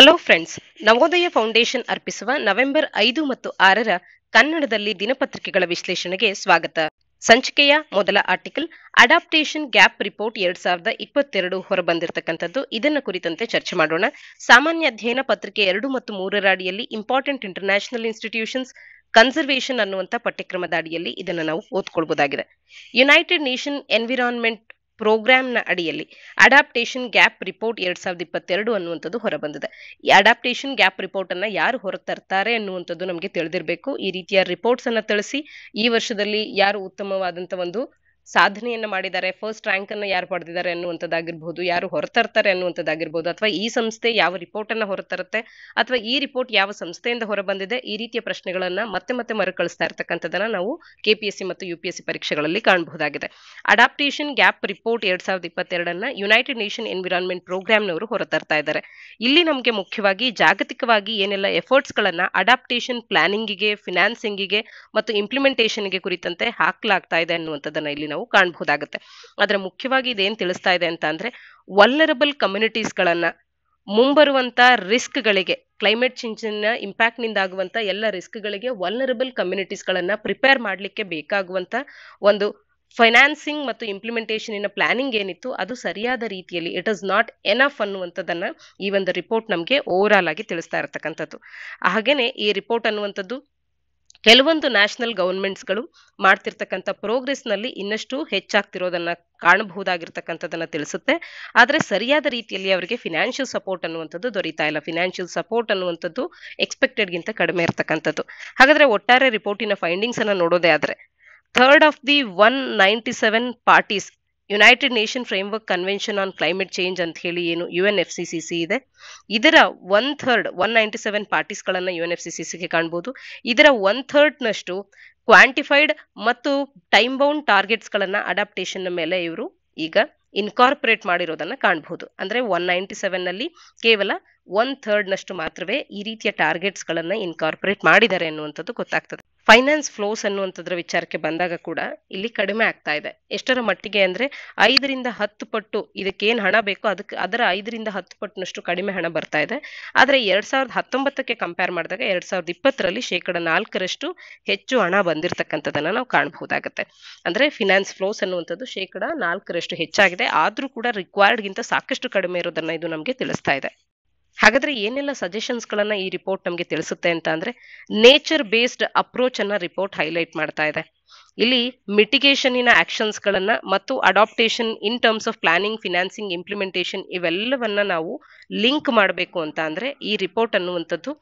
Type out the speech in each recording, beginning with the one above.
hello friends Navodaya foundation ಅರ್ಪಿಸುವ November ಐದು ಮತ್ತು ಆರರ ಕನ್ನಡದಲ್ಲಿ ದಿನಪತ್ರಿಕೆಗಳ ವಿಶ್ಲೇಷಣೆಗೆ ಸ್ವಾಗತ ಸಂಚಿಕೆಯ ಮೊದಲ ಆರ್ಟಿಕಲ್ ಅಡಾಪ್ಟೇಷನ್ ಗ್ಯಾಪ್ ರಿಪೋರ್ಟ್ ಎರಡ್ ಸಾವಿರದ ಇಪ್ಪತ್ತೆರಡು ಹೊರಬಂದಿರತಕ್ಕಂಥದ್ದು ಇದನ್ನ ಕುರಿತಂತೆ ಚರ್ಚೆ ಮಾಡೋಣ ಸಾಮಾನ್ಯ ಅಧ್ಯಯನ ಪತ್ರಿಕೆ ಎರಡು ಮತ್ತು ಮೂರರ ಅಡಿಯಲ್ಲಿ ಇಂಪಾರ್ಟೆಂಟ್ ಇಂಟರ್ನ್ಯಾಷನಲ್ ಇನ್ಸ್ಟಿಟ್ಯೂಷನ್ಸ್ ಕನ್ಸರ್ವೇಷನ್ ಅನ್ನುವಂಥ ಪಠ್ಯಕ್ರಮದ ಅಡಿಯಲ್ಲಿ ಇದನ್ನು ನಾವು ಓದ್ಕೊಳ್ಬಹುದಾಗಿದೆ ಯುನೈಟೆಡ್ ನೇಷನ್ ಎನ್ವಿರಾನ್ಮೆಂಟ್ ಪ್ರೋಗ್ರಾಂನ ಅಡಿಯಲ್ಲಿ ಅಡಾಪ್ಟೇಷನ್ ಗ್ಯಾಪ್ ರಿಪೋರ್ಟ್ ಎರಡ್ ಸಾವಿರದ ಇಪ್ಪತ್ತೆರಡು ಅನ್ನುವಂಥದ್ದು ಹೊರಬಂದಿದೆ ಈ ಅಡಾಪ್ಟೇಷನ್ ಗ್ಯಾಪ್ ರಿಪೋರ್ಟ್ ಅನ್ನ ಯಾರು ಹೊರತರ್ತಾರೆ ಅನ್ನುವಂಥದ್ದು ನಮಗೆ ತಿಳಿದಿರಬೇಕು ಈ ರೀತಿಯ ರಿಪೋರ್ಟ್ಸ್ ಅನ್ನ ತಿಳಿಸಿ ಈ ವರ್ಷದಲ್ಲಿ ಯಾರು ಉತ್ತಮವಾದಂತ ಒಂದು ಸಾಧನೆಯನ್ನ ಮಾಡಿದ್ದಾರೆ ಫಸ್ಟ್ ರ್ಯಾಂಕ್ ಅನ್ನ ಯಾರು ಪಡೆದಿದ್ದಾರೆ ಅನ್ನುವಂಥದ್ದಾಗಿರ್ಬೋದು ಯಾರು ಹೊರತರ್ತಾರೆ ಅನ್ನುವಂಥದ್ದಾಗಿರ್ಬೋದು ಅಥವಾ ಈ ಸಂಸ್ಥೆ ಯಾವ ರಿಪೋರ್ಟ್ ಅನ್ನ ಹೊರತರುತ್ತೆ ಅಥವಾ ಈ ರಿಪೋರ್ಟ್ ಯಾವ ಸಂಸ್ಥೆಯಿಂದ ಹೊರಬಂದಿದೆ ಈ ರೀತಿಯ ಪ್ರಶ್ನೆಗಳನ್ನ ಮತ್ತೆ ಮತ್ತೆ ಮರುಕಳಿಸ್ತಾ ಇರ್ತಕ್ಕಂಥದ್ದನ್ನ ನಾವು ಕೆಪಿಎಸ್ಸಿ ಮತ್ತು ಯು ಪಿ ಎಸ್ ಸಿ ಪರೀಕ್ಷೆಗಳಲ್ಲಿ ಕಾಣಬಹುದಾಗಿದೆ ಅಡಾಪ್ಟೇಷನ್ ಗ್ಯಾಪ್ ರಿಪೋರ್ಟ್ ಎರಡ್ ಸಾವಿರದ ಇಪ್ಪತ್ತೆರಡನ್ನ ಯುನೈಟೆಡ್ ನೇಷನ್ ಎನ್ವಿರಾನ್ಮೆಂಟ್ ಪ್ರೋಗ್ರಾಂನವರು ಹೊರತರ್ತಾ ಇದ್ದಾರೆ ಇಲ್ಲಿ ನಮಗೆ ಮುಖ್ಯವಾಗಿ ಜಾಗತಿಕವಾಗಿ ಏನೆಲ್ಲ ಎಫರ್ಟ್ಸ್ ಗಳನ್ನ ಅಡಾಪ್ಟೇಷನ್ ಪ್ಲಾನಿಂಗಿಗೆ ಫಿನಾನ್ಸಿಂಗಿಗೆ ಮತ್ತು ಇಂಪ್ಲಿಮೆಂಟೇಷನ್ಗೆ ಕುರಿತಂತೆ ಹಾಕಲಾಗ್ತಾ ಇದೆ ಅನ್ನುವಂಥದ್ದನ್ನ ಇಲ್ಲಿ ನಾವು ಕಾಣಬಹುದಾಗುತ್ತೆ ಅದರ ಮುಖ್ಯವಾಗಿ ಇದೇನ್ ತಿಳಿಸ್ತಾ ಇದೆ ಅಂತ ಅಂದ್ರೆ ವಲ್ನರಬಲ್ ಕಮ್ಯುನಿಟೀಸ್ಗಳನ್ನ ಮುಂಬರುವಂತ ರಿಸ್ಕ್ಗಳಿಗೆ ಕ್ಲೈಮೇಟ್ ಚೇಂಜಿನ ಇಂಪ್ಯಾಕ್ಟ್ ನಿಂದ ಆಗುವಂತ ಎಲ್ಲ ರಿಸ್ಕ್ಗಳಿಗೆ ವಲ್ನರಬಲ್ ಕಮ್ಯುನಿಟೀಸ್ಗಳನ್ನ ಪ್ರಿಪೇರ್ ಮಾಡಲಿಕ್ಕೆ ಬೇಕಾಗುವಂತ ಒಂದು ಫೈನಾನ್ಸಿಂಗ್ ಮತ್ತು ಇಂಪ್ಲಿಮೆಂಟೇಷನಿನ ಪ್ಲಾನಿಂಗ್ ಏನಿತ್ತು ಅದು ಸರಿಯಾದ ರೀತಿಯಲ್ಲಿ ಇಟ್ ಇಸ್ ನಾಟ್ ಎನಫ್ ಅನ್ನುವಂಥದ್ದನ್ನ ಈ ಒಂದು ರಿಪೋರ್ಟ್ ನಮಗೆ ಓವರ್ ಆಲ್ ಆಗಿ ತಿಳಿಸ್ತಾ ಇರತಕ್ಕಂಥದ್ದು ಹಾಗೇನೆ ಈ ರಿಪೋರ್ಟ್ ಅನ್ನುವಂಥದ್ದು ಕೆಲವೊಂದು ನ್ಯಾಷನಲ್ ಗವರ್ಮೆಂಟ್ಸ್ಗಳು ಮಾಡ್ತಿರ್ತಕ್ಕಂಥ ಪ್ರೋಗ್ರೆಸ್ನಲ್ಲಿ ಇನ್ನಷ್ಟು ಹೆಚ್ಚಾಗ್ತಿರೋದನ್ನ ಕಾಣಬಹುದಾಗಿರ್ತಕ್ಕಂಥದ್ದನ್ನ ತಿಳಿಸುತ್ತೆ ಆದರೆ ಸರಿಯಾದ ರೀತಿಯಲ್ಲಿ ಅವರಿಗೆ ಫಿನಾನ್ಷಿಯಲ್ ಸಪೋರ್ಟ್ ಅನ್ನುವಂಥದ್ದು ದೊರೀತಾ ಇಲ್ಲ ಫಿನಾನ್ಷಿಯಲ್ ಸಪೋರ್ಟ್ ಅನ್ನುವಂಥದ್ದು ಎಕ್ಸ್ಪೆಕ್ಟೆಡ್ಗಿಂತ ಕಡಿಮೆ ಇರತಕ್ಕಂಥದ್ದು ಹಾಗಾದ್ರೆ ಒಟ್ಟಾರೆ ರಿಪೋರ್ಟಿನ ಫೈಂಡಿಂಗ್ಸ್ ಅನ್ನ ನೋಡೋದೇ ಆದ್ರೆ third of the one ninety seven parties United Nation Framework Convention on Climate Change ಅಂತ ಹೇಳಿ ಏನು U N F C C C ಇದೆ ಇದರ one third one ninety seven ಪಾರ್ಟೀಸ್ಗಳನ್ನ U N F C C ಸಿಗೆ ಕಾಣ್ಬೋದು ಇದರ ಒನ್ ಥರ್ಡ್ನಷ್ಟು ಕ್ವಾಂಟಿಫೈಡ್ ಮತ್ತು ಟೈಮ್ ಬೌಂಡ್ ಟಾರ್ಗೆಟ್ಸ್ಗಳನ್ನ ಅಡಾಪ್ಟೇಷನ್ ಮೇಲೆ ಇವರು ಈಗ ಇನ್ಕಾರ್ಪೊರೇಟ್ ಮಾಡಿರೋದನ್ನ ಕಾಣಬಹುದು ಅಂದ್ರೆ ಒನ್ ನೈಂಟಿ ಸೆವೆನ್ ನಲ್ಲಿ ಕೇವಲ ಒನ್ ಥರ್ಡ್ ನಷ್ಟು ಮಾತ್ರವೇ ಈ ರೀತಿಯ ಟಾರ್ಗೆಟ್ಸ್ ಗಳನ್ನ ಇನ್ಕಾರ್ಪೊರೇಟ್ ಮಾಡಿದ್ದಾರೆ ಅನ್ನುವಂಥದ್ದು ಗೊತ್ತಾಗ್ತದೆ ಫೈನಾನ್ಸ್ ಫ್ಲೋಸ್ ಅನ್ನುವಂಥದ್ರ ವಿಚಾರಕ್ಕೆ ಬಂದಾಗ ಕೂಡ ಇಲ್ಲಿ ಕಡಿಮೆ ಆಗ್ತಾ ಇದೆ ಎಷ್ಟರ ಮಟ್ಟಿಗೆ ಅಂದ್ರೆ ಐದರಿಂದ ಹತ್ತು ಪಟ್ಟು ಇದಕ್ಕೇನ್ ಹಣ ಬೇಕೋ ಅದಕ್ಕೆ ಅದರ ಐದರಿಂದ ಹತ್ತು ಪಟ್ಟಿನಷ್ಟು ಕಡಿಮೆ ಹಣ ಬರ್ತಾ ಇದೆ ಆದ್ರೆ ಎರಡ್ ಸಾವಿರದ ಹತ್ತೊಂಬತ್ತಕ್ಕೆ ಕಂಪೇರ್ ಮಾಡಿದಾಗ ಎರಡ್ ಸಾವಿರದ ಇಪ್ಪತ್ತರಲ್ಲಿ ಶೇಕಡ ನಾಲ್ಕರಷ್ಟು ಹೆಚ್ಚು ಹಣ ಬಂದಿರತಕ್ಕಂಥದ್ದನ್ನ ನಾವು ಕಾಣಬಹುದಾಗುತ್ತೆ ಅಂದ್ರೆ ಫಿನಾನ್ಸ್ ಫ್ಲೋಸ್ ಅನ್ನುವಂಥದ್ದು ಶೇಕಡ ನಾಲ್ಕರಷ್ಟು ಹೆಚ್ಚಾಗಿದೆ ಆದ್ರೂ ಕೂಡ ರಿಕ್ವೈರ್ಡ್ಗಿಂತ ಸಾಕಷ್ಟು ಕಡಿಮೆ ಇರೋದನ್ನ ಇದು ನಮಗೆ ತಿಳಿಸ್ತಾ ಇದೆ ಹಾಗಾದ್ರೆ ಏನೆಲ್ಲ ಸಜೆಷನ್ಸ್ ಗಳನ್ನ ಈ ರಿಪೋರ್ಟ್ ನಮಗೆ ತಿಳಿಸುತ್ತೆ ಅಂತ ಅಂದ್ರೆ ನೇಚರ್ ಬೇಸ್ಡ್ ಅಪ್ರೋಚ್ ಅನ್ನ ರಿಪೋರ್ಟ್ ಹೈಲೈಟ್ ಮಾಡ್ತಾ ಇದೆ ಇಲ್ಲಿ ಮಿಟಿಗೇಷನಿನ ಆಕ್ಷನ್ಸ್ ಗಳನ್ನ ಮತ್ತು adaptation in terms of planning financing implementation ಇವೆಲ್ಲವನ್ನ ನಾವು ಲಿಂಕ್ ಮಾಡಬೇಕು ಅಂತ ಅಂದ್ರೆ ಈ ರಿಪೋರ್ಟ್ ಅನ್ನುವಂಥದ್ದು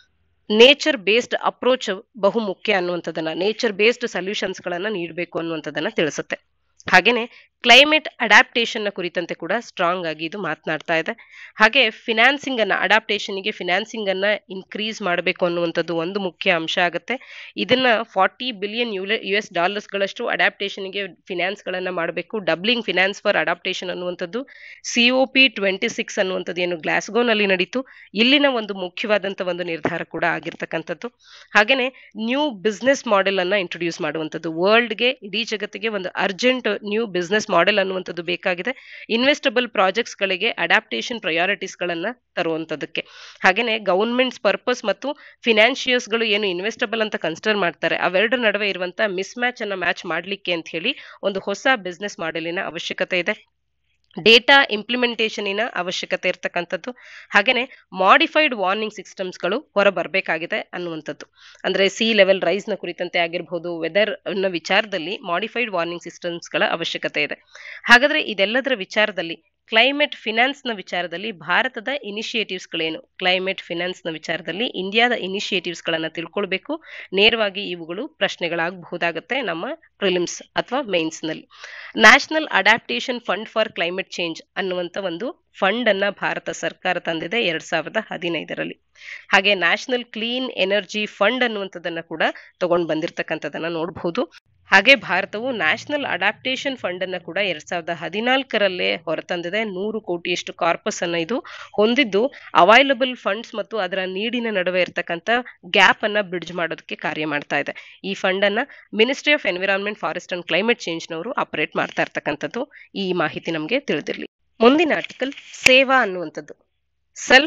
ನೇಚರ್ ಬೇಸ್ಡ್ ಅಪ್ರೋಚ್ ಬಹು ಮುಖ್ಯ ಅನ್ನುವಂಥದ್ದನ್ನ ನೇಚರ್ ಬೇಸ್ಡ್ ಸೊಲ್ಯೂಷನ್ಸ್ ಗಳನ್ನ ನೀಡಬೇಕು ಅನ್ನುವಂಥದ್ದನ್ನ ತಿಳಿಸುತ್ತೆ ಹಾಗೇನೆ ಕ್ಲೈಮೇಟ್ ಅಡಾಪ್ಟೇಷನ್ ನ ಕುರಿತಂತೆ ಕೂಡ ಸ್ಟ್ರಾಂಗ್ ಆಗಿ ಇದು ಮಾತನಾಡ್ತಾ ಇದೆ ಹಾಗೆ ಫಿನಾನ್ಸಿಂಗ್ ಅನ್ನ ಅಡಾಪ್ಟೇಷನ್ಗೆ ಫಿನಾನ್ಸಿಂಗ್ ಅನ್ನ ಇನ್ಕ್ರೀಸ್ ಮಾಡಬೇಕು ಅನ್ನುವಂಥದ್ದು ಒಂದು ಮುಖ್ಯ ಅಂಶ ಆಗುತ್ತೆ ಇದನ್ನ forty billion U S dollars ಗಳಷ್ಟು ಅಡಾಪ್ಟೇಷನ್ಗೆ ಫಿನಾನ್ಸ್ ಗಳನ್ನ ಮಾಡಬೇಕು ಡಬ್ಲಿಂಗ್ ಫಿನಾನ್ಸ್ ಫಾರ್ ಅಡಾಪ್ಟೇಷನ್ ಅನ್ನುವಂಥದ್ದು ಸಿಒ ಪಿ ಟ್ವೆಂಟಿ ಸಿಕ್ಸ್ ಅನ್ನುವಂಥದ್ದು ಏನು ಗ್ಲಾಸ್ಗೋನಲ್ಲಿ ನಡೀತು ಇಲ್ಲಿನ ಒಂದು ಮುಖ್ಯವಾದಂತ ಒಂದು ನಿರ್ಧಾರ ಕೂಡ ಆಗಿರ್ತಕ್ಕಂಥದ್ದು ಹಾಗೇನೆ ನ್ಯೂ ಬಿಸ್ನೆಸ್ ಮಾಡೆಲ್ ಅನ್ನ ಇಂಟ್ರೊಡ್ಯೂಸ್ ಮಾಡುವಂಥದ್ದು ವರ್ಲ್ಡ್ಗೆ ಇಡೀ ಜಗತ್ತಿಗೆ ಒಂದು ಅರ್ಜೆಂಟ್ ನ್ಯೂ ಬಿಸ್ನೆಸ್ ಮಾಡೆಲ್ ಅನ್ನುವಂಥದ್ದು ಬೇಕಾಗಿದೆ ಇನ್ವೆಸ್ಟಬಲ್ ಪ್ರಾಜೆಕ್ಟ್ಸ್ ಗಳಿಗೆ ಅಡಾಪ್ಟೇಷನ್ ಪ್ರಯಾರಿಟೀಸ್ ಗಳನ್ನ ತರುವಂತದಕ್ಕೆ ಹಾಗೇನೆ ಗವರ್ಮೆಂಟ್ಸ್ ಪರ್ಪಸ್ ಮತ್ತು ಫಿನಾನ್ಷಿಯರ್ಸ್ ಗಳು ಏನು ಇನ್ವೆಸ್ಟಬಲ್ ಅಂತ ಕನ್ಸಿಡರ್ ಮಾಡ್ತಾರೆ ಅವೆರಡರ ನಡುವೆ ಇರುವಂತ ಮಿಸ್ ಮ್ಯಾಚ್ ಅನ್ನ ಮ್ಯಾಚ್ ಮಾಡ್ಲಿಕ್ಕೆ ಅಂತ ಹೇಳಿ ಒಂದು ಹೊಸ ಬಿಸ್ನೆಸ್ ಮಾಡೆಲಿನ ಅವಶ್ಯಕತೆ ಇದೆ ಡೇಟಾ ಇಂಪ್ಲಿಮೆಂಟೇಷನಿನ ಅವಶ್ಯಕತೆ ಇರ್ತಕ್ಕಂಥದ್ದು ಹಾಗೇನೆ ಮಾಡಿಫೈಡ್ ವಾರ್ನಿಂಗ್ ಸಿಸ್ಟಮ್ಸ್ಗಳು ಹೊರ ಬರಬೇಕಾಗಿದೆ ಅನ್ನುವಂಥದ್ದು ಅಂದ್ರೆ ಸಿ ಲೆವೆಲ್ ರೈಸ್ ನ ಕುರಿತಂತೆ ಆಗಿರ್ಬೋದು ವೆದರ್ ನ ವಿಚಾರದಲ್ಲಿ ಮಾಡಿಫೈಡ್ ವಾರ್ನಿಂಗ್ ಸಿಸ್ಟಮ್ಸ್ಗಳ ಅವಶ್ಯಕತೆ ಇದೆ ಹಾಗಾದ್ರೆ ಇದೆಲ್ಲದರ ವಿಚಾರದಲ್ಲಿ ಕ್ಲೈಮೇಟ್ ಫಿನಾನ್ಸ್ ನ ವಿಚಾರದಲ್ಲಿ ಭಾರತದ ಇನಿಷಿಯೇಟಿವ್ಸ್ ಗಳೇನು ಕ್ಲೈಮೇಟ್ ಫಿನಾನ್ಸ್ ನ ವಿಚಾರದಲ್ಲಿ ಇಂಡಿಯಾದ ಇನಿಷಿಯೇಟಿವ್ಸ್ ಗಳನ್ನ ತಿಳ್ಕೊಳ್ಬೇಕು ನೇರವಾಗಿ ಇವುಗಳು ಪ್ರಶ್ನೆಗಳಾಗಬಹುದಾಗುತ್ತೆ ನಮ್ಮ ಪ್ರಿಲಿಮ್ಸ್ ಅಥವಾ ಮೇನ್ಸ್ ನಲ್ಲಿ national adaptation fund for climate change ಅನ್ನುವಂತ ಒಂದು ಫಂಡ್ ಅನ್ನ ಭಾರತ ಸರ್ಕಾರ ತಂದಿದೆ ಎರಡ್ ಸಾವಿರದ ಹದಿನೈದರಲ್ಲಿ ಹಾಗೆ ನ್ಯಾಷನಲ್ ಕ್ಲೀನ್ ಎನರ್ಜಿ ಫಂಡ್ ಅನ್ನುವಂಥದ್ದನ್ನ ಕೂಡ ತಗೊಂಡ್ ಬಂದಿರತಕ್ಕಂಥದ್ದನ್ನ ನೋಡಬಹುದು ಹಾಗೆ ಭಾರತವು ನ್ಯಾಷನಲ್ ಅಡಾಪ್ಟೇಷನ್ ಫಂಡ್ ಅನ್ನ ಕೂಡ ಎರಡ್ ಸಾವಿರದ ಹದಿನಾಲ್ಕರಲ್ಲೇ ಹೊರತಂದಿದೆ ನೂರು ಕೋಟಿಯಷ್ಟು ಕಾರ್ಪಸ್ ಅನ್ನ ಇದು ಹೊಂದಿದ್ದು ಅವೈಲಬಲ್ ಫಂಡ್ಸ್ ಮತ್ತು ಅದರ ನೀಡಿನ ನಡುವೆ ಇರತಕ್ಕಂತ ಗ್ಯಾಪ್ ಅನ್ನ ಬ್ರಿಡ್ಜ್ ಮಾಡೋದಕ್ಕೆ ಕಾರ್ಯ ಮಾಡ್ತಾ ಇದೆ ಈ ಫಂಡ್ ಅನ್ನ ministry of environment forest and climate change ನವರು ಆಪರೇಟ್ ಮಾಡ್ತಾ ಇರ್ತಕ್ಕಂಥದ್ದು ಈ ಮಾಹಿತಿ ನಮಗೆ ತಿಳಿದಿರಲಿ ಮುಂದಿನ ಆರ್ಟಿಕಲ್ ಸೇವಾ ಅನ್ನುವಂಥದ್ದು ಸೆಲ್ಫ್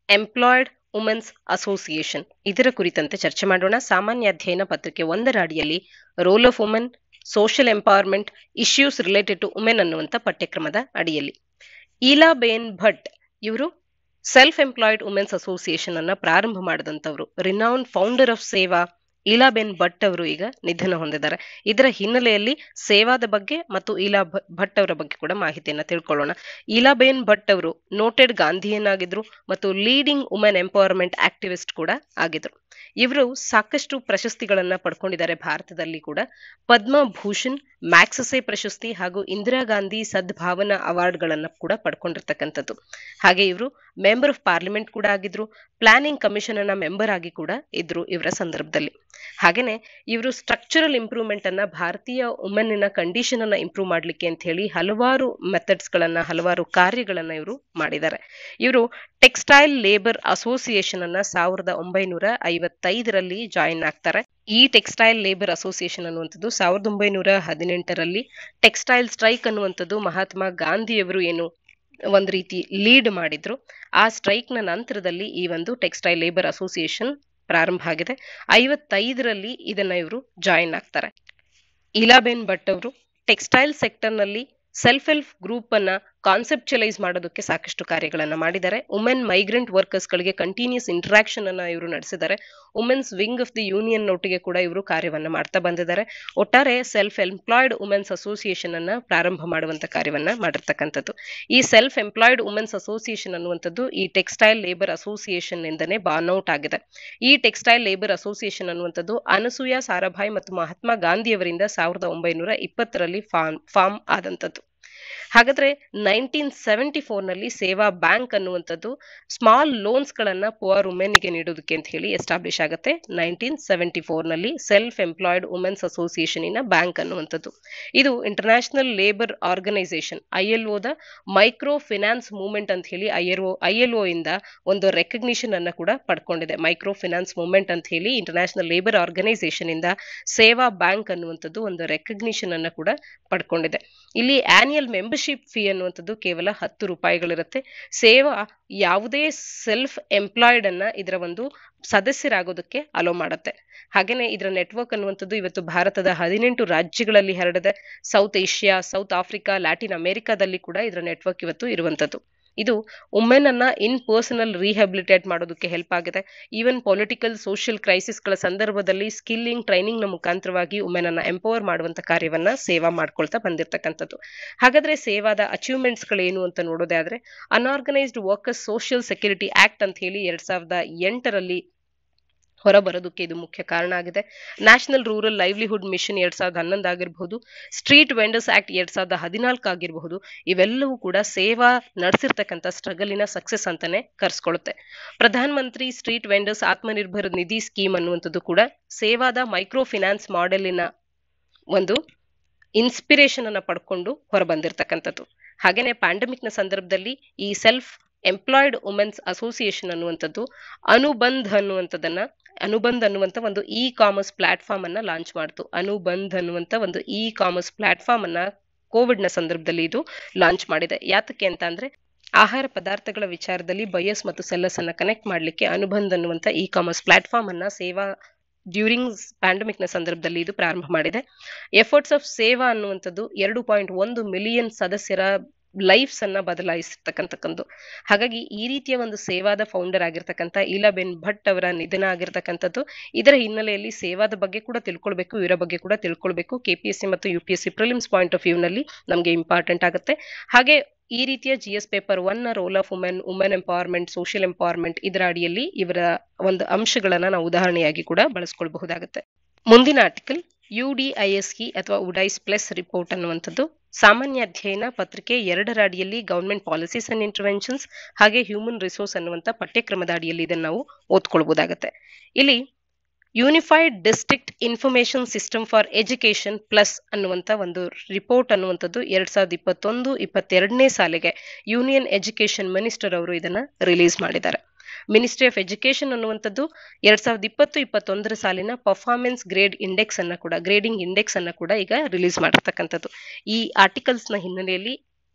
ಎಂಪ್ಲಾಯ್ಡ್ ವುಮೆನ್ಸ್ ಅಸೋಸಿಯೇಷನ್ ಇದರ ಕುರಿತಂತೆ ಚರ್ಚೆ ಮಾಡೋಣ ಸಾಮಾನ್ಯ ಅಧ್ಯಯನ ಪತ್ರಿಕೆ ಒಂದರ ಅಡಿಯಲ್ಲಿ role of women social empowerment issues related to women ಅನ್ನುವಂಥ ಪಠ್ಯಕ್ರಮದ ಅಡಿಯಲ್ಲಿ ಈಲಾಬೇನ್ ಭಟ್ ಇವರು ಸೆಲ್ಫ್ ಎಂಪ್ಲಾಯ್ಡ್ ವುಮೆನ್ಸ್ ಅಸೋಸಿಯೇಷನ್ ಅನ್ನ ಪ್ರಾರಂಭ ಮಾಡಿದಂಥವ್ರು ರಿನೌನ್ ಫೌಂಡರ್ ಆಫ್ ಸೇವಾ ಇಲಾಬೇನ್ ಭಟ್ ಅವರು ಈಗ ನಿಧನ ಹೊಂದಿದ್ದಾರೆ ಇದರ ಹಿನ್ನೆಲೆಯಲ್ಲಿ ಸೇವಾದ ಬಗ್ಗೆ ಮತ್ತು ಇಲಾ ಭಟ್ ಅವರ ಬಗ್ಗೆ ಕೂಡ ಮಾಹಿತಿಯನ್ನ ತಿಳ್ಕೊಳ್ಳೋಣ ಇಲಾಬೇನ್ ಭಟ್ ಅವರು ನೋಟೆಡ್ ಗಾಂಧಿಯನ್ನಾಗಿದ್ರು ಮತ್ತು ಲೀಡಿಂಗ್ ವುಮೆನ್ ಎಂಪವರ್ಮೆಂಟ್ ಆಕ್ಟಿವಿಸ್ಟ್ ಕೂಡ ಆಗಿದ್ರು ಇವರು ಸಾಕಷ್ಟು ಪ್ರಶಸ್ತಿಗಳನ್ನ ಪಡ್ಕೊಂಡಿದ್ದಾರೆ ಭಾರತದಲ್ಲಿ ಕೂಡ ಪದ್ಮಭೂಷಣ್ ಮ್ಯಾಕ್ಸಸೆ ಪ್ರಶಸ್ತಿ ಹಾಗೂ ಇಂದಿರಾ ಗಾಂಧಿ ಸದ್ಭಾವನಾ ಅವಾರ್ಡ್ಗಳನ್ನ ಕೂಡ ಪಡ್ಕೊಂಡಿರ್ತಕ್ಕಂಥದ್ದು ಹಾಗೆ ಇವರು ಮೆಂಬರ್ ಆಫ್ ಪಾರ್ಲಿಮೆಂಟ್ ಕೂಡ ಆಗಿದ್ರು ಪ್ಲಾನಿಂಗ್ ಕಮಿಷನ್ ಅನ್ನ ಮೆಂಬರ್ ಆಗಿ ಕೂಡ ಇದ್ರು ಇವರ ಸಂದರ್ಭದಲ್ಲಿ ಹಾಗೇನೆ ಇವರು ಸ್ಟ್ರಕ್ಚರಲ್ ಇಂಪ್ರೂವ್ಮೆಂಟ್ ಅನ್ನ ಭಾರತೀಯ ವುಮೆನ್ನಿನ ಕಂಡೀಷನ್ ಅನ್ನ ಇಂಪ್ರೂವ್ ಮಾಡ್ಲಿಕ್ಕೆ ಅಂತ ಹೇಳಿ ಹಲವಾರು ಮೆಥಡ್ಸ್ ಗಳನ್ನ ಹಲವಾರು ಕಾರ್ಯಗಳನ್ನ ಇವರು ಮಾಡಿದ್ದಾರೆ ಇವರು ಟೆಕ್ಸ್ಟೈಲ್ ಲೇಬರ್ ಅಸೋಸಿಯೇಷನ್ ಅನ್ನ ಸಾವಿರದ ಒಂಬೈನೂರ ಐವತ್ತೈದರಲ್ಲಿ ಜಾಯಿನ್ ಆಗ್ತಾರೆ ಈ ಟೆಕ್ಸ್ಟೈಲ್ ಲೇಬರ್ ಅಸೋಸಿಯೇಷನ್ ಅನ್ನುವಂಥದ್ದು ಸಾವಿರದ ಒಂಬೈನೂರ ಹದಿನೆಂಟರಲ್ಲಿ ಟೆಕ್ಸ್ಟೈಲ್ ಸ್ಟ್ರೈಕ್ ಅನ್ನುವಂಥದ್ದು ಮಹಾತ್ಮ ಗಾಂಧಿಯವರು ಏನು ಒಂದು ರೀತಿ ಲೀಡ್ ಮಾಡಿದ್ರು ಆ ಸ್ಟ್ರೈಕ್ ನ ನಂತರದಲ್ಲಿ ಈ ಒಂದು ಟೆಕ್ಸ್ಟೈಲ್ ಲೇಬರ್ ಅಸೋಸಿಯೇಷನ್ ಪ್ರಾರಂಭ ಆಗಿದೆ ಐವತ್ತೈದರಲ್ಲಿ ಇದನ್ನ ಇವರು ಜಾಯಿನ್ ಆಗ್ತಾರೆ ಇಲಾಬೇನ್ ಭಟ್ ಅವರು ಟೆಕ್ಸ್ಟೈಲ್ ಸೆಕ್ಟರ್ ನಲ್ಲಿ ಸೆಲ್ಫ್ ಹೆಲ್ಪ್ ಗ್ರೂಪ್ ಅನ್ನ ಕಾನ್ಸೆಪ್ಚುಲೈಸ್ ಮಾಡೋದಕ್ಕೆ ಸಾಕಷ್ಟು ಕಾರ್ಯಗಳನ್ನ ಮಾಡಿದ್ದಾರೆ ವುಮೆನ್ ಮೈಗ್ರೆಂಟ್ ವರ್ಕರ್ಸ್ ಗಳಿಗೆ ಕಂಟಿನ್ಯೂಸ್ ಇಂಟರಾಕ್ಷನ್ ಅನ್ನ ಇವರು ನಡೆಸಿದ್ದಾರೆ women's wing of the union ಒಟ್ಟಿಗೆ ಕೂಡ ಇವರು ಕಾರ್ಯವನ್ನ ಮಾಡ್ತಾ ಬಂದಿದ್ದಾರೆ ಒಟ್ಟಾರೆ ಸೆಲ್ಫ್ ಎಂಪ್ಲಾಯ್ಡ್ ವುಮೆನ್ಸ್ ಅಸೋಸಿಯೇಷನ್ ಅನ್ನ ಪ್ರಾರಂಭ ಮಾಡುವಂತ ಕಾರ್ಯವನ್ನ ಮಾಡಿರ್ತಕ್ಕಂಥದ್ದು ಈ ಸೆಲ್ಫ್ ಎಂಪ್ಲಾಯ್ಡ್ ವುಮೆನ್ಸ್ ಅಸೋಸಿಯೇಷನ್ ಅನ್ನುವಂಥದ್ದು ಈ ಟೆಕ್ಸ್ಟೈಲ್ ಲೇಬರ್ ಅಸೋಸಿಯೇಷನ್ ನಿಂದನೇ ಬಾರ್ನ್ಔಟ್ ಆಗಿದೆ ಈ ಟೆಕ್ಸ್ಟೈಲ್ ಲೇಬರ್ ಅಸೋಸಿಯೇಷನ್ ಅನ್ನುವಂಥದ್ದು ಅನಸೂಯ ಸಾರಾಭಾಯ್ ಮತ್ತು ಮಹಾತ್ಮ ಗಾಂಧಿಯವರಿಂದ ಸಾವಿರದ ಒಂಬೈನೂರ ಇಪ್ಪತ್ತರಲ್ಲಿ ಫಾರ್ಮ್ ಫಾರ್ಮ್ ಆದಂಥದ್ದು ಹಾಗಾದ್ರೆ ನೈನ್ಟೀನ್ ಸೆವೆಂಟಿ ಫೋರ್ನಲ್ಲಿ ಸೇವಾ ಬ್ಯಾಂಕ್ ಅನ್ನುವಂಥದ್ದು ಸ್ಮಾಲ್ ಲೋನ್ಸ್ ಗಳನ್ನ ಪುವರ್ ವುಮೆನ್ಗೆ ನೀಡೋದಕ್ಕೆ ಅಂತ ಹೇಳಿ ಎಸ್ಟಾಬ್ಲಿಷ್ ಆಗುತ್ತೆ ನೈನ್ಟೀನ್ ಸೆವೆಂಟಿ ಫೋರ್ನಲ್ಲಿ ಸೆಲ್ಫ್ ಎಂಪ್ಲಾಯ್ಡ್ ವುಮೆನ್ಸ್ ಅಸೋಸಿಯೇಷನ್ ಇನ ಬ್ಯಾಂಕ್ ಅನ್ನುವಂಥದ್ದು ಇದು international labour organisation I L ಒದ ಮೈಕ್ರೋ ಫಿನಾನ್ಸ್ ಮೂವ್ಮೆಂಟ್ ಅಂತ ಹೇಳಿ I L O I L O ಇಂದ ಒಂದು ರೆಕಗ್ನಿಷನ್ ಅನ್ನ ಕೂಡ ಪಡ್ಕೊಂಡಿದೆ ಮೈಕ್ರೋ ಫಿನಾನ್ಸ್ ಮೂವ್ಮೆಂಟ್ ಅಂತ ಹೇಳಿ ಇಂಟರ್ನ್ಯಾಷನಲ್ ಲೇಬರ್ ಆರ್ಗನೈಸೇಷನ್ ಇಂದ ಸೇವಾ ಬ್ಯಾಂಕ್ ಅನ್ನುವಂಥದ್ದು ಒಂದು ರೆಕಗ್ನಿಷನ್ ಅನ್ನ ಕೂಡ ಪಡ್ಕೊಂಡಿದೆ ಇಲ್ಲಿ ಆನ್ಯುಯಲ್ ಮೆಂಬರ್ಶಿಪ್ ಫೀ ಅನ್ನುವಂಥದ್ದು ಕೇವಲ ಹತ್ತು ರೂಪಾಯಿಗಳಿರುತ್ತೆ ಸೇವಾ ಯಾವುದೇ ಸೆಲ್ಫ್ ಎಂಪ್ಲಾಯ್ಡ್ ಅನ್ನ ಇದರ ಒಂದು ಸದಸ್ಯರಾಗೋದಕ್ಕೆ ಅಲೋ ಮಾಡುತ್ತೆ ಹಾಗೇನೆ ಇದರ ನೆಟ್ವರ್ಕ್ ಅನ್ನುವಂಥದ್ದು ಇವತ್ತು ಭಾರತದ ಹದಿನೆಂಟು ರಾಜ್ಯಗಳಲ್ಲಿ ಹರಡಿದೆ South Asia South Africa Latin ಅಮೆರಿಕಾದಲ್ಲಿ ಕೂಡ ಇದರ ನೆಟ್ವರ್ಕ್ ಇವತ್ತು ಇರುವಂಥದ್ದು ಇದು ವುಮೆನ್ ಅನ್ನ ಇನ್ ಪರ್ಸನಲ್ ರಿಹ್ಯಾಬಿಲಿಟೇಟ್ ಮಾಡೋದಕ್ಕೆ ಹೆಲ್ಪ್ ಆಗಿದೆ ಈವನ್ ಪೊಲಿಟಿಕಲ್ ಸೋಷಿಯಲ್ ಕ್ರೈಸಿಸ್ಗಳ ಸಂದರ್ಭದಲ್ಲಿ ಸ್ಕಿಲ್ಲಿಂಗ್ ಟ್ರೈನಿಂಗ್ ನ ಮುಖಾಂತರವಾಗಿ ವುಮೆನ್ ಅನ್ನ ಎಂಪವರ್ ಮಾಡುವಂತ ಕಾರ್ಯವನ್ನ ಸೇವಾ ಮಾಡ್ಕೊಳ್ತಾ ಬಂದಿರತಕ್ಕಂಥದ್ದು ಹಾಗಾದ್ರೆ ಸೇವಾದ ಅಚೀವ್ಮೆಂಟ್ಸ್ ಗಳೇನು ಅಂತ ನೋಡೋದೇ ಆದ್ರೆ unorganised workers social security act ಅಂತ ಹೇಳಿ ಎರಡ್ ಸಾವಿರದ ಎಂಟರಲ್ಲಿ ಹೊರಬರೋದಕ್ಕೆ ಇದು ಮುಖ್ಯ ಕಾರಣ ಆಗಿದೆ ನ್ಯಾಷನಲ್ ರೂರಲ್ ಲೈವ್ಲಿಹುಡ್ ಮಿಷನ್ ಎರಡ್ ಸಾವಿರದ ಹನ್ನೊಂದು ಆಗಿರಬಹುದು ಸ್ಟ್ರೀಟ್ ವೆಂಡರ್ಸ್ ಆಕ್ಟ್ ಎರಡ್ ಸಾವಿರದ ಹದಿನಾಲ್ಕು ಆಗಿರಬಹುದು ಇವೆಲ್ಲವೂ ಕೂಡ ಸೇವಾ ನಡೆಸಿರ್ತಕ್ಕಂಥ ಸ್ಟ್ರಗಲಿನ ಸಕ್ಸೆಸ್ ಅಂತಾನೆ ಕರ್ಸ್ಕೊಳ್ಳುತ್ತೆ Pradhan Mantri street vendors Atmanirbhar Nidhi scheme ಅನ್ನುವಂಥದ್ದು ಕೂಡ ಸೇವಾದ ಮೈಕ್ರೋ ಫಿನಾನ್ಸ್ ಮಾಡೆಲಿನ ಒಂದು ಇನ್ಸ್ಪಿರೇಷನ್ ಅನ್ನ ಪಡ್ಕೊಂಡು ಹೊರಬಂದಿರ್ತಕ್ಕಂಥದ್ದು ಹಾಗೇನೆ ಪ್ಯಾಂಡಮಿಕ್ ನ ಸಂದರ್ಭದಲ್ಲಿ ಈ ಸೆಲ್ಫ್ ಎಂಪ್ಲಾಯ್ಡ್ ವುಮೆನ್ಸ್ ಅಸೋಸಿಯೇಷನ್ ಅನ್ನುವಂಥದ್ದು ಅನುಬಂಧ್ ಅನ್ನುವಂಥದ್ದನ್ನ ಅನುಬಂಧ್ ಅನ್ನುವಂಥ ಒಂದು ಇ ಕಾಮರ್ಸ್ ಪ್ಲಾಟ್ಫಾರ್ಮ್ ಅನ್ನ ಲಾಂಚ್ ಮಾಡ್ತು ಅನುಬಂಧ್ ಅನ್ನುವಂಥ ಒಂದು ಇ ಕಾಮರ್ಸ್ ಪ್ಲಾಟ್ಫಾರ್ಮ್ ಅನ್ನ ಕೋವಿಡ್ ನ ಸಂದರ್ಭದಲ್ಲಿ ಇದು ಲಾಂಚ್ ಮಾಡಿದೆ ಯಾತಕ್ಕೆ ಅಂತ ಅಂದ್ರೆ ಆಹಾರ ಪದಾರ್ಥಗಳ ವಿಚಾರದಲ್ಲಿ ಬಯಸ್ ಮತ್ತು ಸೆಲ್ಲಸ್ ಅನ್ನ ಕನೆಕ್ಟ್ ಮಾಡಲಿಕ್ಕೆ ಅನುಬಂಧ್ ಅನ್ನುವಂಥ ಇ ಕಾಮರ್ಸ್ ಪ್ಲಾಟ್ಫಾರ್ಮ್ ಅನ್ನ ಸೇವಾ ಡ್ಯೂರಿಂಗ್ ಪ್ಯಾಂಡಮಿಕ್ ನ ಸಂದರ್ಭದಲ್ಲಿ ಇದು ಪ್ರಾರಂಭ ಮಾಡಿದೆ ಎಫರ್ಟ್ಸ್ ಆಫ್ ಸೇವಾ ಅನ್ನುವಂಥದ್ದು ಎರಡು ಪಾಯಿಂಟ್ ಒಂದು ಮಿಲಿಯನ್ ಸದಸ್ಯರ ಲೈಫ್ಸ್ ಅನ್ನ ಬದಲಾಯಿಸಿರ್ತಕ್ಕಂಥಕ್ಕಂದು ಹಾಗಾಗಿ ಈ ರೀತಿಯ ಒಂದು ಸೇವಾದ ಫೌಂಡರ್ ಆಗಿರ್ತಕ್ಕಂಥ ಇಲಾಬೆನ್ ಭಟ್ ಅವರ ನಿಧನ ಆಗಿರ್ತಕ್ಕಂಥದ್ದು ಇದರ ಹಿನ್ನೆಲೆಯಲ್ಲಿ ಸೇವಾದ ಬಗ್ಗೆ ಕೂಡ ತಿಳ್ಕೊಳ್ಬೇಕು ಇವರ ಬಗ್ಗೆ ಕೂಡ ತಿಳ್ಕೊಳ್ಬೇಕು ಕೆಪಿಎಸ್ಸಿ ಮತ್ತು U P S C prelims point of view ನಲ್ಲಿ ನಮಗೆ ಇಂಪಾರ್ಟೆಂಟ್ ಆಗುತ್ತೆ ಹಾಗೆ ಈ ರೀತಿಯ ಜಿ ಎಸ್ ಪೇಪರ್ ಒನ್ ನ role of women women empowerment social empowerment ಇದರ ಅಡಿಯಲ್ಲಿ ಇವರ ಒಂದು ಅಂಶಗಳನ್ನ ನಾವು ಉದಾಹರಣೆಯಾಗಿ ಕೂಡ ಬಳಸ್ಕೊಳ್ಬಹುದಾಗುತ್ತೆ ಮುಂದಿನ article U D I S E ಅಥವಾ ಉಡೈಸ್ ಪ್ಲಸ್ ರಿಪೋರ್ಟ್ ಅನ್ನುವಂಥದ್ದು ಸಾಮಾನ್ಯ ಅಧ್ಯಯನ ಪತ್ರಿಕೆ ಎರಡರ ಅಡಿಯಲ್ಲಿ ಗವರ್ಮೆಂಟ್ ಪಾಲಿಸೀಸ್ ಅಂಡ್ ಇಂಟರ್ವೆನ್ಷನ್ಸ್ ಹಾಗೆ ಹ್ಯೂಮನ್ ರಿಸೋರ್ಸ್ ಅನ್ನುವಂಥ ಪಠ್ಯಕ್ರಮದ ಅಡಿಯಲ್ಲಿ ಇದನ್ನು ನಾವು ಓದ್ಕೊಳ್ಬಹುದಾಗತ್ತೆ ಇಲ್ಲಿ unified district information system for education plus ಅನ್ನುವಂಥ ಒಂದು ರಿಪೋರ್ಟ್ ಅನ್ನುವಂಥದ್ದು ಎರಡ್ ಸಾವಿರದ ಇಪ್ಪತ್ತೊಂದು ಇಪ್ಪತ್ತೆರಡನೇ ಸಾಲಿಗೆ ಯೂನಿಯನ್ ಎಜುಕೇಶನ್ ಮಿನಿಸ್ಟರ್ ಅವರು ಇದನ್ನ ರಿಲೀಸ್ ಮಾಡಿದ್ದಾರೆ ಮಿನಿಸ್ಟ್ರಿ ಆಫ್ ಎಜುಕೇಶನ್ ಅನ್ನುವಂಥದ್ದು ಎರಡ್ ಸಾವಿರದ ಇಪ್ಪತ್ತು ಇಪ್ಪತ್ತೊಂದರ ಸಾಲಿನ ಪರ್ಫಾರ್ಮೆನ್ಸ್ ಗ್ರೇಡ್ ಇಂಡೆಕ್ಸ್ ಅನ್ನ ಕೂಡ ಗ್ರೇಡಿಂಗ್ ಇಂಡೆಕ್ಸ್ ಅನ್ನ ಕೂಡ ಈಗ ರಿಲೀಸ್ ಮಾಡಿರ್ತಕ್ಕಂಥದ್ದು ಈ ಆರ್ಟಿಕಲ್ಸ್ ನ ಹಿನ್ನೆಲೆಯಲ್ಲಿ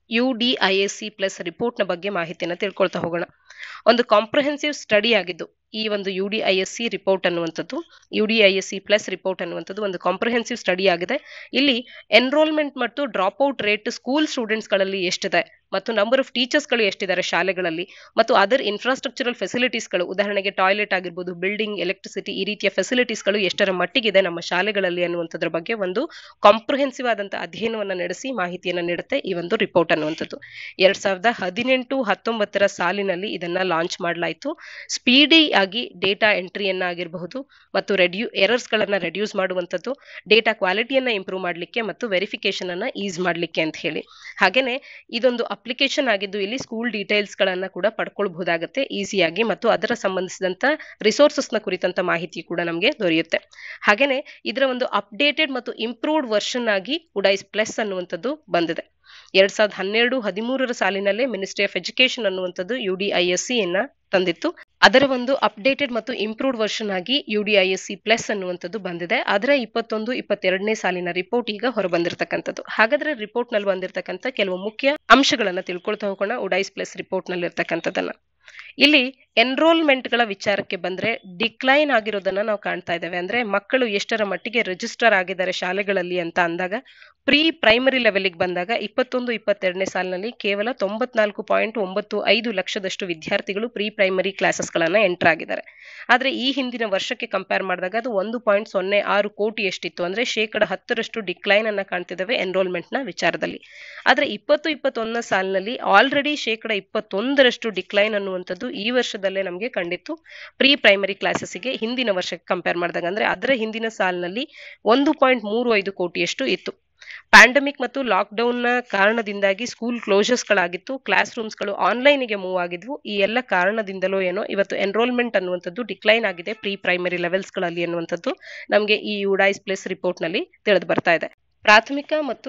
U D I S C plus ರಿಪೋರ್ಟ್ನ ಬಗ್ಗೆ ಮಾಹಿತಿಯನ್ನು ತಿಳ್ಕೊಳ್ತಾ ಹೋಗೋಣ ಒಂದು ಕಾಂಪ್ರಹೆನ್ಸಿವ್ ಸ್ಟಡಿ ಆಗಿದ್ದು ಈ ಒಂದು U D I S C report ಅನ್ನುವಂಥದ್ದು U D I S C plus report ಅನ್ನುವಂಥದ್ದು ಒಂದು ಕಾಂಪ್ರಹೆನ್ಸಿವ್ ಸ್ಟಡಿ ಆಗಿದೆ ಇಲ್ಲಿ ಎನ್ರೋಲ್ಮೆಂಟ್ ಮತ್ತು ಡ್ರಾಪ್ ಔಟ್ ರೇಟ್ ಸ್ಕೂಲ್ ಸ್ಟೂಡೆಂಟ್ಸ್ಗಳಲ್ಲಿ ಎಷ್ಟಿದೆ ಮತ್ತು ನಂಬರ್ ಆಫ್ ಟೀಚರ್ಸ್ಗಳು ಎಷ್ಟಿದ್ದಾರೆ ಶಾಲೆಗಳಲ್ಲಿ ಮತ್ತು ಅದರ್ ಇನ್ಫ್ರಾಸ್ಟ್ರಕ್ಚರಲ್ ಫೆಸಿಲಿಟೀಸ್ಗಳು ಉದಾಹರಣೆಗೆ ಟಾಯ್ಲೆಟ್ ಆಗಿರ್ಬೋದು ಬಿಲ್ಡಿಂಗ್ ಎಲೆಕ್ಟ್ರಿಸಿಟಿ ಈ ರೀತಿಯ ಫೆಸಿಲಿಟೀಸ್ಗಳು ಎಷ್ಟರ ಮಟ್ಟಿಗಿದೆ ನಮ್ಮ ಶಾಲೆಗಳಲ್ಲಿ ಅನ್ನುವಂಥದ್ರ ಬಗ್ಗೆ ಒಂದು ಕಾಂಪ್ರಹೆನ್ಸಿವ್ ಆದಂತಹ ಅಧ್ಯಯನವನ್ನು ನಡೆಸಿ ಮಾಹಿತಿಯನ್ನು ನೀಡುತ್ತೆ ಈ ಒಂದು ರಿಪೋರ್ಟ್ ಅನ್ನುವಂಥದ್ದು ಎರಡ್ ಸಾವಿರದ ಹದಿನೆಂಟು ಹತ್ತೊಂಬತ್ತರ ಸಾಲಿನಲ್ಲಿ ಇದನ್ನ ಲಾಂಚ್ ಮಾಡಲಾಯಿತು ಸ್ಪೀಡಿ ಆಗಿ ಡೇಟಾ ಎಂಟ್ರಿಯನ್ನ ಆಗಿರಬಹುದು ಮತ್ತು ರೆಡ್ಯೂ ಎರರ್ಸ್ ಗಳನ್ನ ರೆಡ್ಯೂಸ್ ಮಾಡುವಂಥದ್ದು ಡೇಟಾ ಕ್ವಾಲಿಟಿಯನ್ನ ಇಂಪ್ರೂವ್ ಮಾಡಲಿಕ್ಕೆ ಮತ್ತು ವೆರಿಫಿಕೇಶನ್ ಅನ್ನ ಈಸ್ ಮಾಡಲಿಕ್ಕೆ ಅಂತ ಹೇಳಿ ಹಾಗೇನೆ ಇದೊಂದು ಅಪ್ಲಿಕೇಶನ್ ಆಗಿದ್ದು ಇಲ್ಲಿ ಸ್ಕೂಲ್ ಡೀಟೇಲ್ಸ್ ಗಳನ್ನ ಕೂಡ ಪಡ್ಕೊಳ್ಬಹುದಾಗುತ್ತೆ ಈಸಿಯಾಗಿ ಮತ್ತು ಅದರ ಸಂಬಂಧಿಸಿದಂತ ರಿಸೋರ್ಸಸ್ ನ ಕುರಿತಂತ ಮಾಹಿತಿ ಕೂಡ ನಮಗೆ ದೊರೆಯುತ್ತೆ ಹಾಗೇನೆ ಇದರ ಒಂದು ಅಪ್ಡೇಟೆಡ್ ಮತ್ತು ಇಂಪ್ರೂವ್ಡ್ ವರ್ಷನ್ ಆಗಿ ಉಡೈಸ್ ಪ್ಲಸ್ ಅನ್ನುವಂಥದ್ದು ಬಂದಿದೆ ಎರಡ್ ಸಾವಿರದ ಹನ್ನೆರಡು ಹದಿಮೂರರ ಸಾಲಿನಲ್ಲೇ ಮಿನಿಸ್ಟ್ರಿ ಆಫ್ ಎಜುಕೇಶನ್ ಅನ್ನುವಂಥದ್ದು U D I S C ಅನ್ನ ತಂದಿತ್ತು ಅದರ ಒಂದು ಅಪ್ಡೇಟೆಡ್ ಮತ್ತು ಇಂಪ್ರೂವ್ಡ್ ವರ್ಷನ್ ಆಗಿ U D I S C plus ಅನ್ನುವಂಥದ್ದು ಬಂದಿದೆ ಅದರ ಇಪ್ಪತ್ತೊಂದು ಇಪ್ಪತ್ತೆರಡನೇ ಸಾಲಿನ ರಿಪೋರ್ಟ್ ಈಗ ಹೊರಬಂದಿರತಕ್ಕಂಥದ್ದು ಹಾಗಾದ್ರೆ ರಿಪೋರ್ಟ್ ನಲ್ಲಿ ಬಂದಿರತಕ್ಕಂಥ ಕೆಲವು ಮುಖ್ಯ ಅಂಶಗಳನ್ನ ತಿಳ್ಕೊಳ್ತಾ ಹೋಗೋಣ ಉಡೈಸ್ ಪ್ಲಸ್ ರಿಪೋರ್ಟ್ ನಲ್ಲಿ ಇರ್ತಕ್ಕಂಥದ್ದನ್ನ ಇಲ್ಲಿ ಎನ್ರೋಲ್ಮೆಂಟ್ ಗಳ ವಿಚಾರಕ್ಕೆ ಬಂದ್ರೆ ಡಿಕ್ಲೈನ್ ಆಗಿರೋದನ್ನ ನಾವು ಕಾಣ್ತಾ ಇದ್ದೇವೆ ಅಂದ್ರೆ ಮಕ್ಕಳು ಎಷ್ಟರ ಮಟ್ಟಿಗೆ ರಿಜಿಸ್ಟರ್ ಆಗಿದ್ದಾರೆ ಶಾಲೆಗಳಲ್ಲಿ ಅಂತ ಅಂದಾಗ ಪ್ರೀ ಪ್ರೈಮರಿ ಲೆವೆಲ್ಗೆ ಬಂದಾಗ ಇಪ್ಪತ್ತೊಂದು ಇಪ್ಪತ್ತೆರಡನೇ ಸಾಲಿನಲ್ಲಿ ಕೇವಲ ತೊಂಬತ್ನಾಲ್ಕು ಪಾಯಿಂಟ್ ಒಂಬತ್ತು ಐದು ಲಕ್ಷದಷ್ಟು ವಿದ್ಯಾರ್ಥಿಗಳು ಪ್ರೀ ಪ್ರೈಮರಿ ಕ್ಲಾಸಸ್ ಗಳನ್ನ ಎಂಟರ್ ಆಗಿದ್ದಾರೆ ಆದ್ರೆ ಈ ಹಿಂದಿನ ವರ್ಷಕ್ಕೆ ಕಂಪೇರ್ ಮಾಡಿದಾಗ ಅದು ಒಂದು ಪಾಯಿಂಟ್ ಸೊನ್ನೆ ಆರು ಕೋಟಿ ಎಷ್ಟಿತ್ತು ಅಂದ್ರೆ ಶೇಕಡ ಹತ್ತರಷ್ಟು ಡಿಕ್ಲೈನ್ ಅನ್ನ ಕಾಣ್ತಿದ್ದೇವೆ ಎನ್ರೋಲ್ಮೆಂಟ್ ನ ವಿಚಾರದಲ್ಲಿ ಆದ್ರೆ ಇಪ್ಪತ್ತು ಇಪ್ಪತ್ತೊಂದನೇ ಸಾಲಿನಲ್ಲಿ ಆಲ್ರೆಡಿ ಶೇಕಡ ಇಪ್ಪತ್ತೊಂದರಷ್ಟು ಡಿಕ್ಲೈನ್ ಅನ್ನುವಂಥದ್ದು ಈ ವರ್ಷದಲ್ಲೇ ನಮಗೆ ಕಂಡಿತ್ತು ಪ್ರೀ ಪ್ರೈಮರಿ ಕ್ಲಾಸಸ್ಗೆ ಹಿಂದಿನ ವರ್ಷಕ್ಕೆ ಕಂಪೇರ್ ಮಾಡಿದಾಗ ಅಂದ್ರೆ ಅದರ ಹಿಂದಿನ ಸಾಲಿನಲ್ಲಿ ಒಂದು ಪಾಯಿಂಟ್ ಮೂರು ಐದು ಕೋಟಿಯಷ್ಟು ಇತ್ತು ಪ್ಯಾಂಡಮಿಕ್ ಮತ್ತು ಲಾಕ್ಡೌನ್ ನ ಕಾರಣದಿಂದಾಗಿ ಸ್ಕೂಲ್ ಕ್ಲೋಸರ್ಸ್ ಗಳಾಗಿತ್ತು ಕ್ಲಾಸ್ ರೂಮ್ಸ್ ಗಳು ಆನ್ಲೈನ್ ಗೆ ಮೂವ್ ಆಗಿದ್ವು ಈ ಎಲ್ಲ ಕಾರಣದಿಂದಲೋ ಏನೋ ಇವತ್ತು ಎನ್ರೋಲ್ಮೆಂಟ್ ಅನ್ನುವಂಥದ್ದು ಡಿಕ್ಲೈನ್ ಆಗಿದೆ ಪ್ರೀ ಪ್ರೈಮರಿ ಲೆವೆಲ್ಸ್ ಗಳಲ್ಲಿ ಅನ್ನುವಂಥದ್ದು ನಮಗೆ ಈ ಯುಡೈಸ್ ಪ್ಲೇಸ್ ರಿಪೋರ್ಟ್ ನಲ್ಲಿ ತಿಳಿದು ಬರ್ತಾ ಇದೆ ಪ್ರಾಥಮಿಕ ಮತ್ತು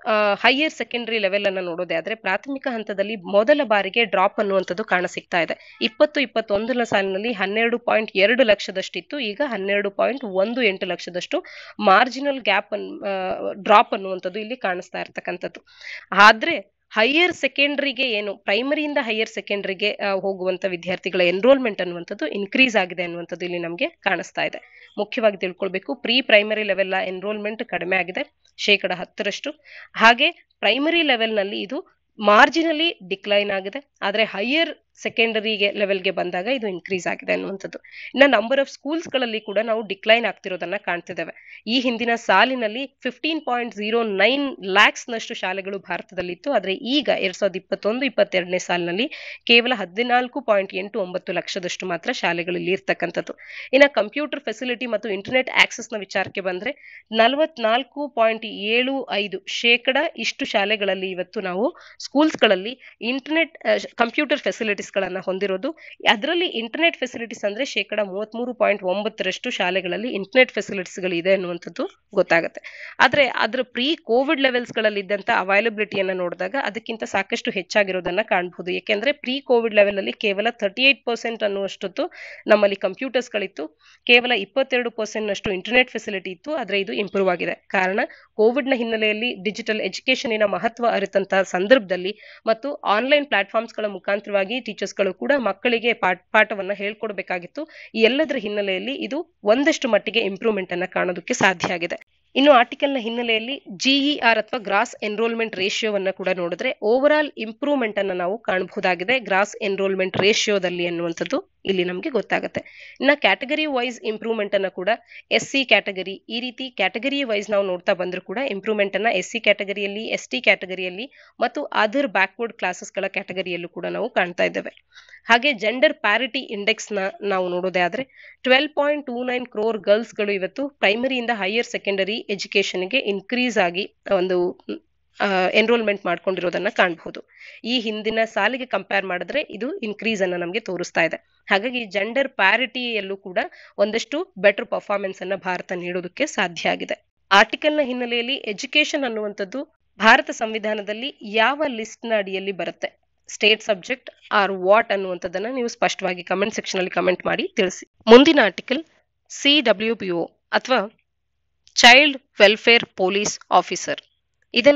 ಹೈಯರ್ ಸೆಕೆಂಡರಿ ಲೆವೆಲ್ ಅನ್ನ ನೋಡೋದೇ ಆದ್ರೆ ಪ್ರಾಥಮಿಕ ಹಂತದಲ್ಲಿ ಮೊದಲ ಬಾರಿಗೆ ಡ್ರಾಪ್ ಅನ್ನುವಂಥದ್ದು ಕಾಣಸಿಗ್ತಾ ಇದೆ ಇಪ್ಪತ್ತು ಇಪ್ಪತ್ತೊಂದರ ಸಾಲಿನಲ್ಲಿ ಹನ್ನೆರಡು ಪಾಯಿಂಟ್ ಎರಡು ಲಕ್ಷದಷ್ಟಿತ್ತು ಈಗ ಹನ್ನೆರಡು ಪಾಯಿಂಟ್ ಒಂದು ಎಂಟು ಲಕ್ಷದಷ್ಟು ಮಾರ್ಜಿನಲ್ ಗ್ಯಾಪ್ ಡ್ರಾಪ್ ಅನ್ನುವಂಥದ್ದು ಇಲ್ಲಿ ಕಾಣಿಸ್ತಾ ಇರ್ತಕ್ಕಂಥದ್ದು ಆದ್ರೆ ಹೈಯರ್ ಸೆಕೆಂಡ್ರಿಗೆ ಏನು ಪ್ರೈಮರಿಯಿಂದ ಹೈಯರ್ ಸೆಕೆಂಡ್ರಿಗೆ ಹೋಗುವಂತ ವಿದ್ಯಾರ್ಥಿಗಳ ಎನ್ರೋಲ್ಮೆಂಟ್ ಅನ್ನುವಂಥದ್ದು ಇನ್ಕ್ರೀಸ್ ಆಗಿದೆ ಅನ್ನುವಂಥದ್ದು ಇಲ್ಲಿ ನಮಗೆ ಕಾಣಿಸ್ತಾ ಇದೆ ಮುಖ್ಯವಾಗಿ ತಿಳ್ಕೊಳ್ಬೇಕು ಪ್ರೀ ಪ್ರೈಮರಿ ಲೆವೆಲ್ ಎನ್ರೋಲ್ಮೆಂಟ್ ಕಡಿಮೆ ಆಗಿದೆ ಶೇಕಡ ಹತ್ತರಷ್ಟು ಹಾಗೆ ಪ್ರೈಮರಿ ಲೆವೆಲ್ನಲ್ಲಿ ಇದು ಮಾರ್ಜಿನಲಿ ಡಿಕ್ಲೈನ್ ಆಗಿದೆ ಆದರೆ ಹೈಯರ್ ಸೆಕೆಂಡರಿಗೆ ಲೆವೆಲ್ಗೆ ಬಂದಾಗ ಇದು ಇನ್ಕ್ರೀಸ್ ಆಗಿದೆ ಅನ್ನುವಂಥದ್ದು ಇನ್ನು ನಂಬರ್ ಆಫ್ ಸ್ಕೂಲ್ಸ್ಗಳಲ್ಲಿ ಕೂಡ ನಾವು ಡಿಕ್ಲೈನ್ ಆಗ್ತಿರೋದನ್ನ ಕಾಣ್ತಿದ್ದೇವೆ ಈ ಹಿಂದಿನ ಸಾಲಿನಲ್ಲಿ fifteen point zero nine lakhs ನಷ್ಟು ಶಾಲೆಗಳು ಭಾರತದಲ್ಲಿತ್ತು ಆದರೆ ಈಗ ಎರಡ್ ಸಾವಿರದ ಇಪ್ಪತ್ತೊಂದು ಇಪ್ಪತ್ತೆರಡನೇ ಸಾಲಿನಲ್ಲಿ ಕೇವಲ ಹದಿನಾಲ್ಕು ಪಾಯಿಂಟ್ ಎಂಟು ಒಂಬತ್ತು ಲಕ್ಷದಷ್ಟು ಮಾತ್ರ ಶಾಲೆಗಳಲ್ಲಿ ಇರ್ತಕ್ಕಂಥದ್ದು ಇನ್ನು ಕಂಪ್ಯೂಟರ್ ಫೆಸಿಲಿಟಿ ಮತ್ತು ಇಂಟರ್ನೆಟ್ ಆಕ್ಸೆಸ್ ನ ವಿಚಾರಕ್ಕೆ ಬಂದ್ರೆ ನಲವತ್ನಾಲ್ಕು ಪಾಯಿಂಟ್ ಏಳು ಐದು ಶೇಕಡ ಇಷ್ಟು ಶಾಲೆಗಳಲ್ಲಿ ಇವತ್ತು ನಾವು ಸ್ಕೂಲ್ಸ್ಗಳಲ್ಲಿ ಇಂಟರ್ನೆಟ್ ಕಂಪ್ಯೂಟರ್ ಫೆಸಿಲಿಟೀಸ್ ಗಳನ್ನ ಹೊಂದಿರೋದು ಅದರಲ್ಲಿ ಇಂಟರ್ನೆಟ್ ಫೆಸಿಲಿಟೀಸ್ ಅಂದ್ರೆ ಶೇಕಡ ಮೂವತ್ಮೂರು ಪಾಯಿಂಟ್ ಒಂಬತ್ತರಷ್ಟು ಶಾಲೆಗಳಲ್ಲಿ ಇಂಟರ್ನೆಟ್ ಫೆಸಿಲಿಟೀಸ್ ಗಳು ಇದೆ ಅನ್ನುವಂಥದ್ದು ಗೊತ್ತಾಗುತ್ತೆ ಆದ್ರೆ ಅದ್ರ ಪ್ರೀ ಕೋವಿಡ್ ಲೆವೆಲ್ಸ್ ಗಳಲ್ಲಿ ಇದ್ದಂತ ಅವೈಲಬಿಲಿಟಿಯನ್ನ ನೋಡಿದಾಗ ಅದಕ್ಕಿಂತ ಸಾಕಷ್ಟು ಹೆಚ್ಚಾಗಿರೋದನ್ನ ಕಾಣಬಹುದು ಯಾಕೆಂದ್ರೆ ಪ್ರೀ ಕೋವಿಡ್ ಲೆವೆಲ್ ಅಲ್ಲಿ ಕೇವಲ ತರ್ಟಿ ಏಟ್ ಪರ್ಸೆಂಟ್ ಅನ್ನುವಷ್ಟು ನಮ್ಮಲ್ಲಿ ಕಂಪ್ಯೂಟರ್ಸ್ ಗಳಿತ್ತು ಕೇವಲ ಇಪ್ಪತ್ತೆರಡು ಪರ್ಸೆಂಟ್ ನಷ್ಟು ಇಂಟರ್ನೆಟ್ ಫೆಸಿಲಿಟಿ ಇತ್ತು ಆದ್ರೆ ಇದು ಇಂಪ್ರೂವ್ ಆಗಿದೆ ಕಾರಣ ಕೋವಿಡ್ ನ ಹಿನ್ನೆಲೆಯಲ್ಲಿ ಡಿಜಿಟಲ್ ಎಜುಕೇಶನಿನ ಮಹತ್ವ ಅರಿತಂತಹ ಸಂದರ್ಭದಲ್ಲಿ ಮತ್ತು ಆನ್ಲೈನ್ ಪ್ಲಾಟ್ಫಾರ್ಮ್ಸ್ ಗಳ ಮುಖಾಂತರವಾಗಿ ಟೀಚರ್ಸ್ ಗಳು ಕೂಡ ಮಕ್ಕಳಿಗೆ ಪಾಠ ಪಾಠವನ್ನ ಹೇಳ್ಕೊಡ್ಬೇಕಾಗಿತ್ತು ಈ ಎಲ್ಲದರ ಹಿನ್ನೆಲೆಯಲ್ಲಿ ಇದು ಒಂದಷ್ಟು ಮಟ್ಟಿಗೆ ಇಂಪ್ರೂವ್ಮೆಂಟ್ ಅನ್ನ ಕಾಣೋದಕ್ಕೆ ಸಾಧ್ಯ ಆಗಿದೆ ಇನ್ನು ಆರ್ಟಿಕಲ್ ನ ಹಿನ್ನೆಲೆಯಲ್ಲಿ ಜಿಇಆರ್ ಅಥವಾ ಗ್ರಾಸ್ ಎನ್ರೋಲ್ಮೆಂಟ್ ರೇಷಿಯೋವನ್ನ ಕೂಡ ನೋಡಿದ್ರೆ ಓವರ್ ಆಲ್ ಇಂಪ್ರೂವ್ಮೆಂಟ್ ಅನ್ನ ನಾವು ಕಾಣಬಹುದಾಗಿದೆ ಗ್ರಾಸ್ ಎನ್ರೋಲ್ಮೆಂಟ್ ರೇಷಿಯೋದಲ್ಲಿ ಅನ್ನುವಂಥದ್ದು ಇಲ್ಲಿ ನಮಗೆ ಗೊತ್ತಾಗುತ್ತೆ ಇನ್ನ ಕ್ಯಾಟಗರಿ ವೈಸ್ ಇಂಪ್ರೂವ್ಮೆಂಟ್ ಅನ್ನ ಕೂಡ ಎಸ್ ಸಿ ಕ್ಯಾಟಗರಿ ಈ ರೀತಿ ಕ್ಯಾಟಗರಿ ವೈಸ್ ನಾವು ನೋಡ್ತಾ ಬಂದ್ರು ಕೂಡ ಇಂಪ್ರೂವ್ಮೆಂಟ್ ಅನ್ನ ಎಸ್ ಸಿ ಕ್ಯಾಟಗರಿಯಲ್ಲಿ ಎಸ್ ಟಿ ಕ್ಯಾಟಗರಿಯಲ್ಲಿ ಮತ್ತು ಅದರ್ ಬ್ಯಾಕ್ವರ್ಡ್ ಕ್ಲಾಸಸ್ಗಳ ಕ್ಯಾಟಗರಿಯಲ್ಲೂ ಕೂಡ ನಾವು ಕಾಣ್ತಾ ಇದ್ದೇವೆ ಹಾಗೆ ಜೆಂಡರ್ ಪ್ಯಾರಿಟಿ ಇಂಡೆಕ್ಸ್ ನ ನಾವು ನೋಡೋದೇ ಆದ್ರೆ twelve point two nine crore girls ಗಳು ಇವತ್ತು ಪ್ರೈಮರಿಯಿಂದ ಹೈಯರ್ ಸೆಕೆಂಡರಿ ಎಜುಕೇಶನ್ಗೆ ಇನ್ಕ್ರೀಸ್ ಆಗಿ ಒಂದು ಎನ್ರೋಲ್ಮೆಂಟ್ ಮಾಡ್ಕೊಂಡಿರೋದನ್ನ ಕಾಣಬಹುದು ಈ ಹಿಂದಿನ ಸಾಲಿಗೆ ಕಂಪೇರ್ ಮಾಡಿದ್ರೆ ಇದು ಇನ್ಕ್ರೀಸ್ ಅನ್ನ ನಮಗೆ ತೋರಿಸ್ತಾ ಇದೆ ಹಾಗಾಗಿ ಜೆಂಡರ್ ಪ್ಯಾರಿಟಿಯಲ್ಲೂ ಕೂಡ ಒಂದಷ್ಟು ಬೆಟರ್ ಪರ್ಫಾರ್ಮೆನ್ಸ್ ಅನ್ನ ಭಾರತ ನೀಡೋದಕ್ಕೆ ಸಾಧ್ಯ ಆಗಿದೆ ಆರ್ಟಿಕಲ್ ನ ಹಿನ್ನೆಲೆಯಲ್ಲಿ ಎಜುಕೇಶನ್ ಅನ್ನುವಂಥದ್ದು ಭಾರತ ಸಂವಿಧಾನದಲ್ಲಿ ಯಾವ ಲಿಸ್ಟ್ ನ ಅಡಿಯಲ್ಲಿ ಬರುತ್ತೆ ಸ್ಟೇಟ್ ಸಬ್ಜೆಕ್ಟ್ ಆರ್ ವಾಟ್ ಅನ್ನುವಂಥದ್ದನ್ನ ನೀವು ಸ್ಪಷ್ಟವಾಗಿ ಕಮೆಂಟ್ ಸೆಕ್ಷನ್ ಅಲ್ಲಿ ಕಮೆಂಟ್ ಮಾಡಿ ತಿಳಿಸಿ ಮುಂದಿನ article C W P O ಅಥವಾ ಚೈಲ್ಡ್ ವೆಲ್ಫೇರ್ ಪೊಲೀಸ್ ಆಫೀಸರ್ ಇದನ್ನ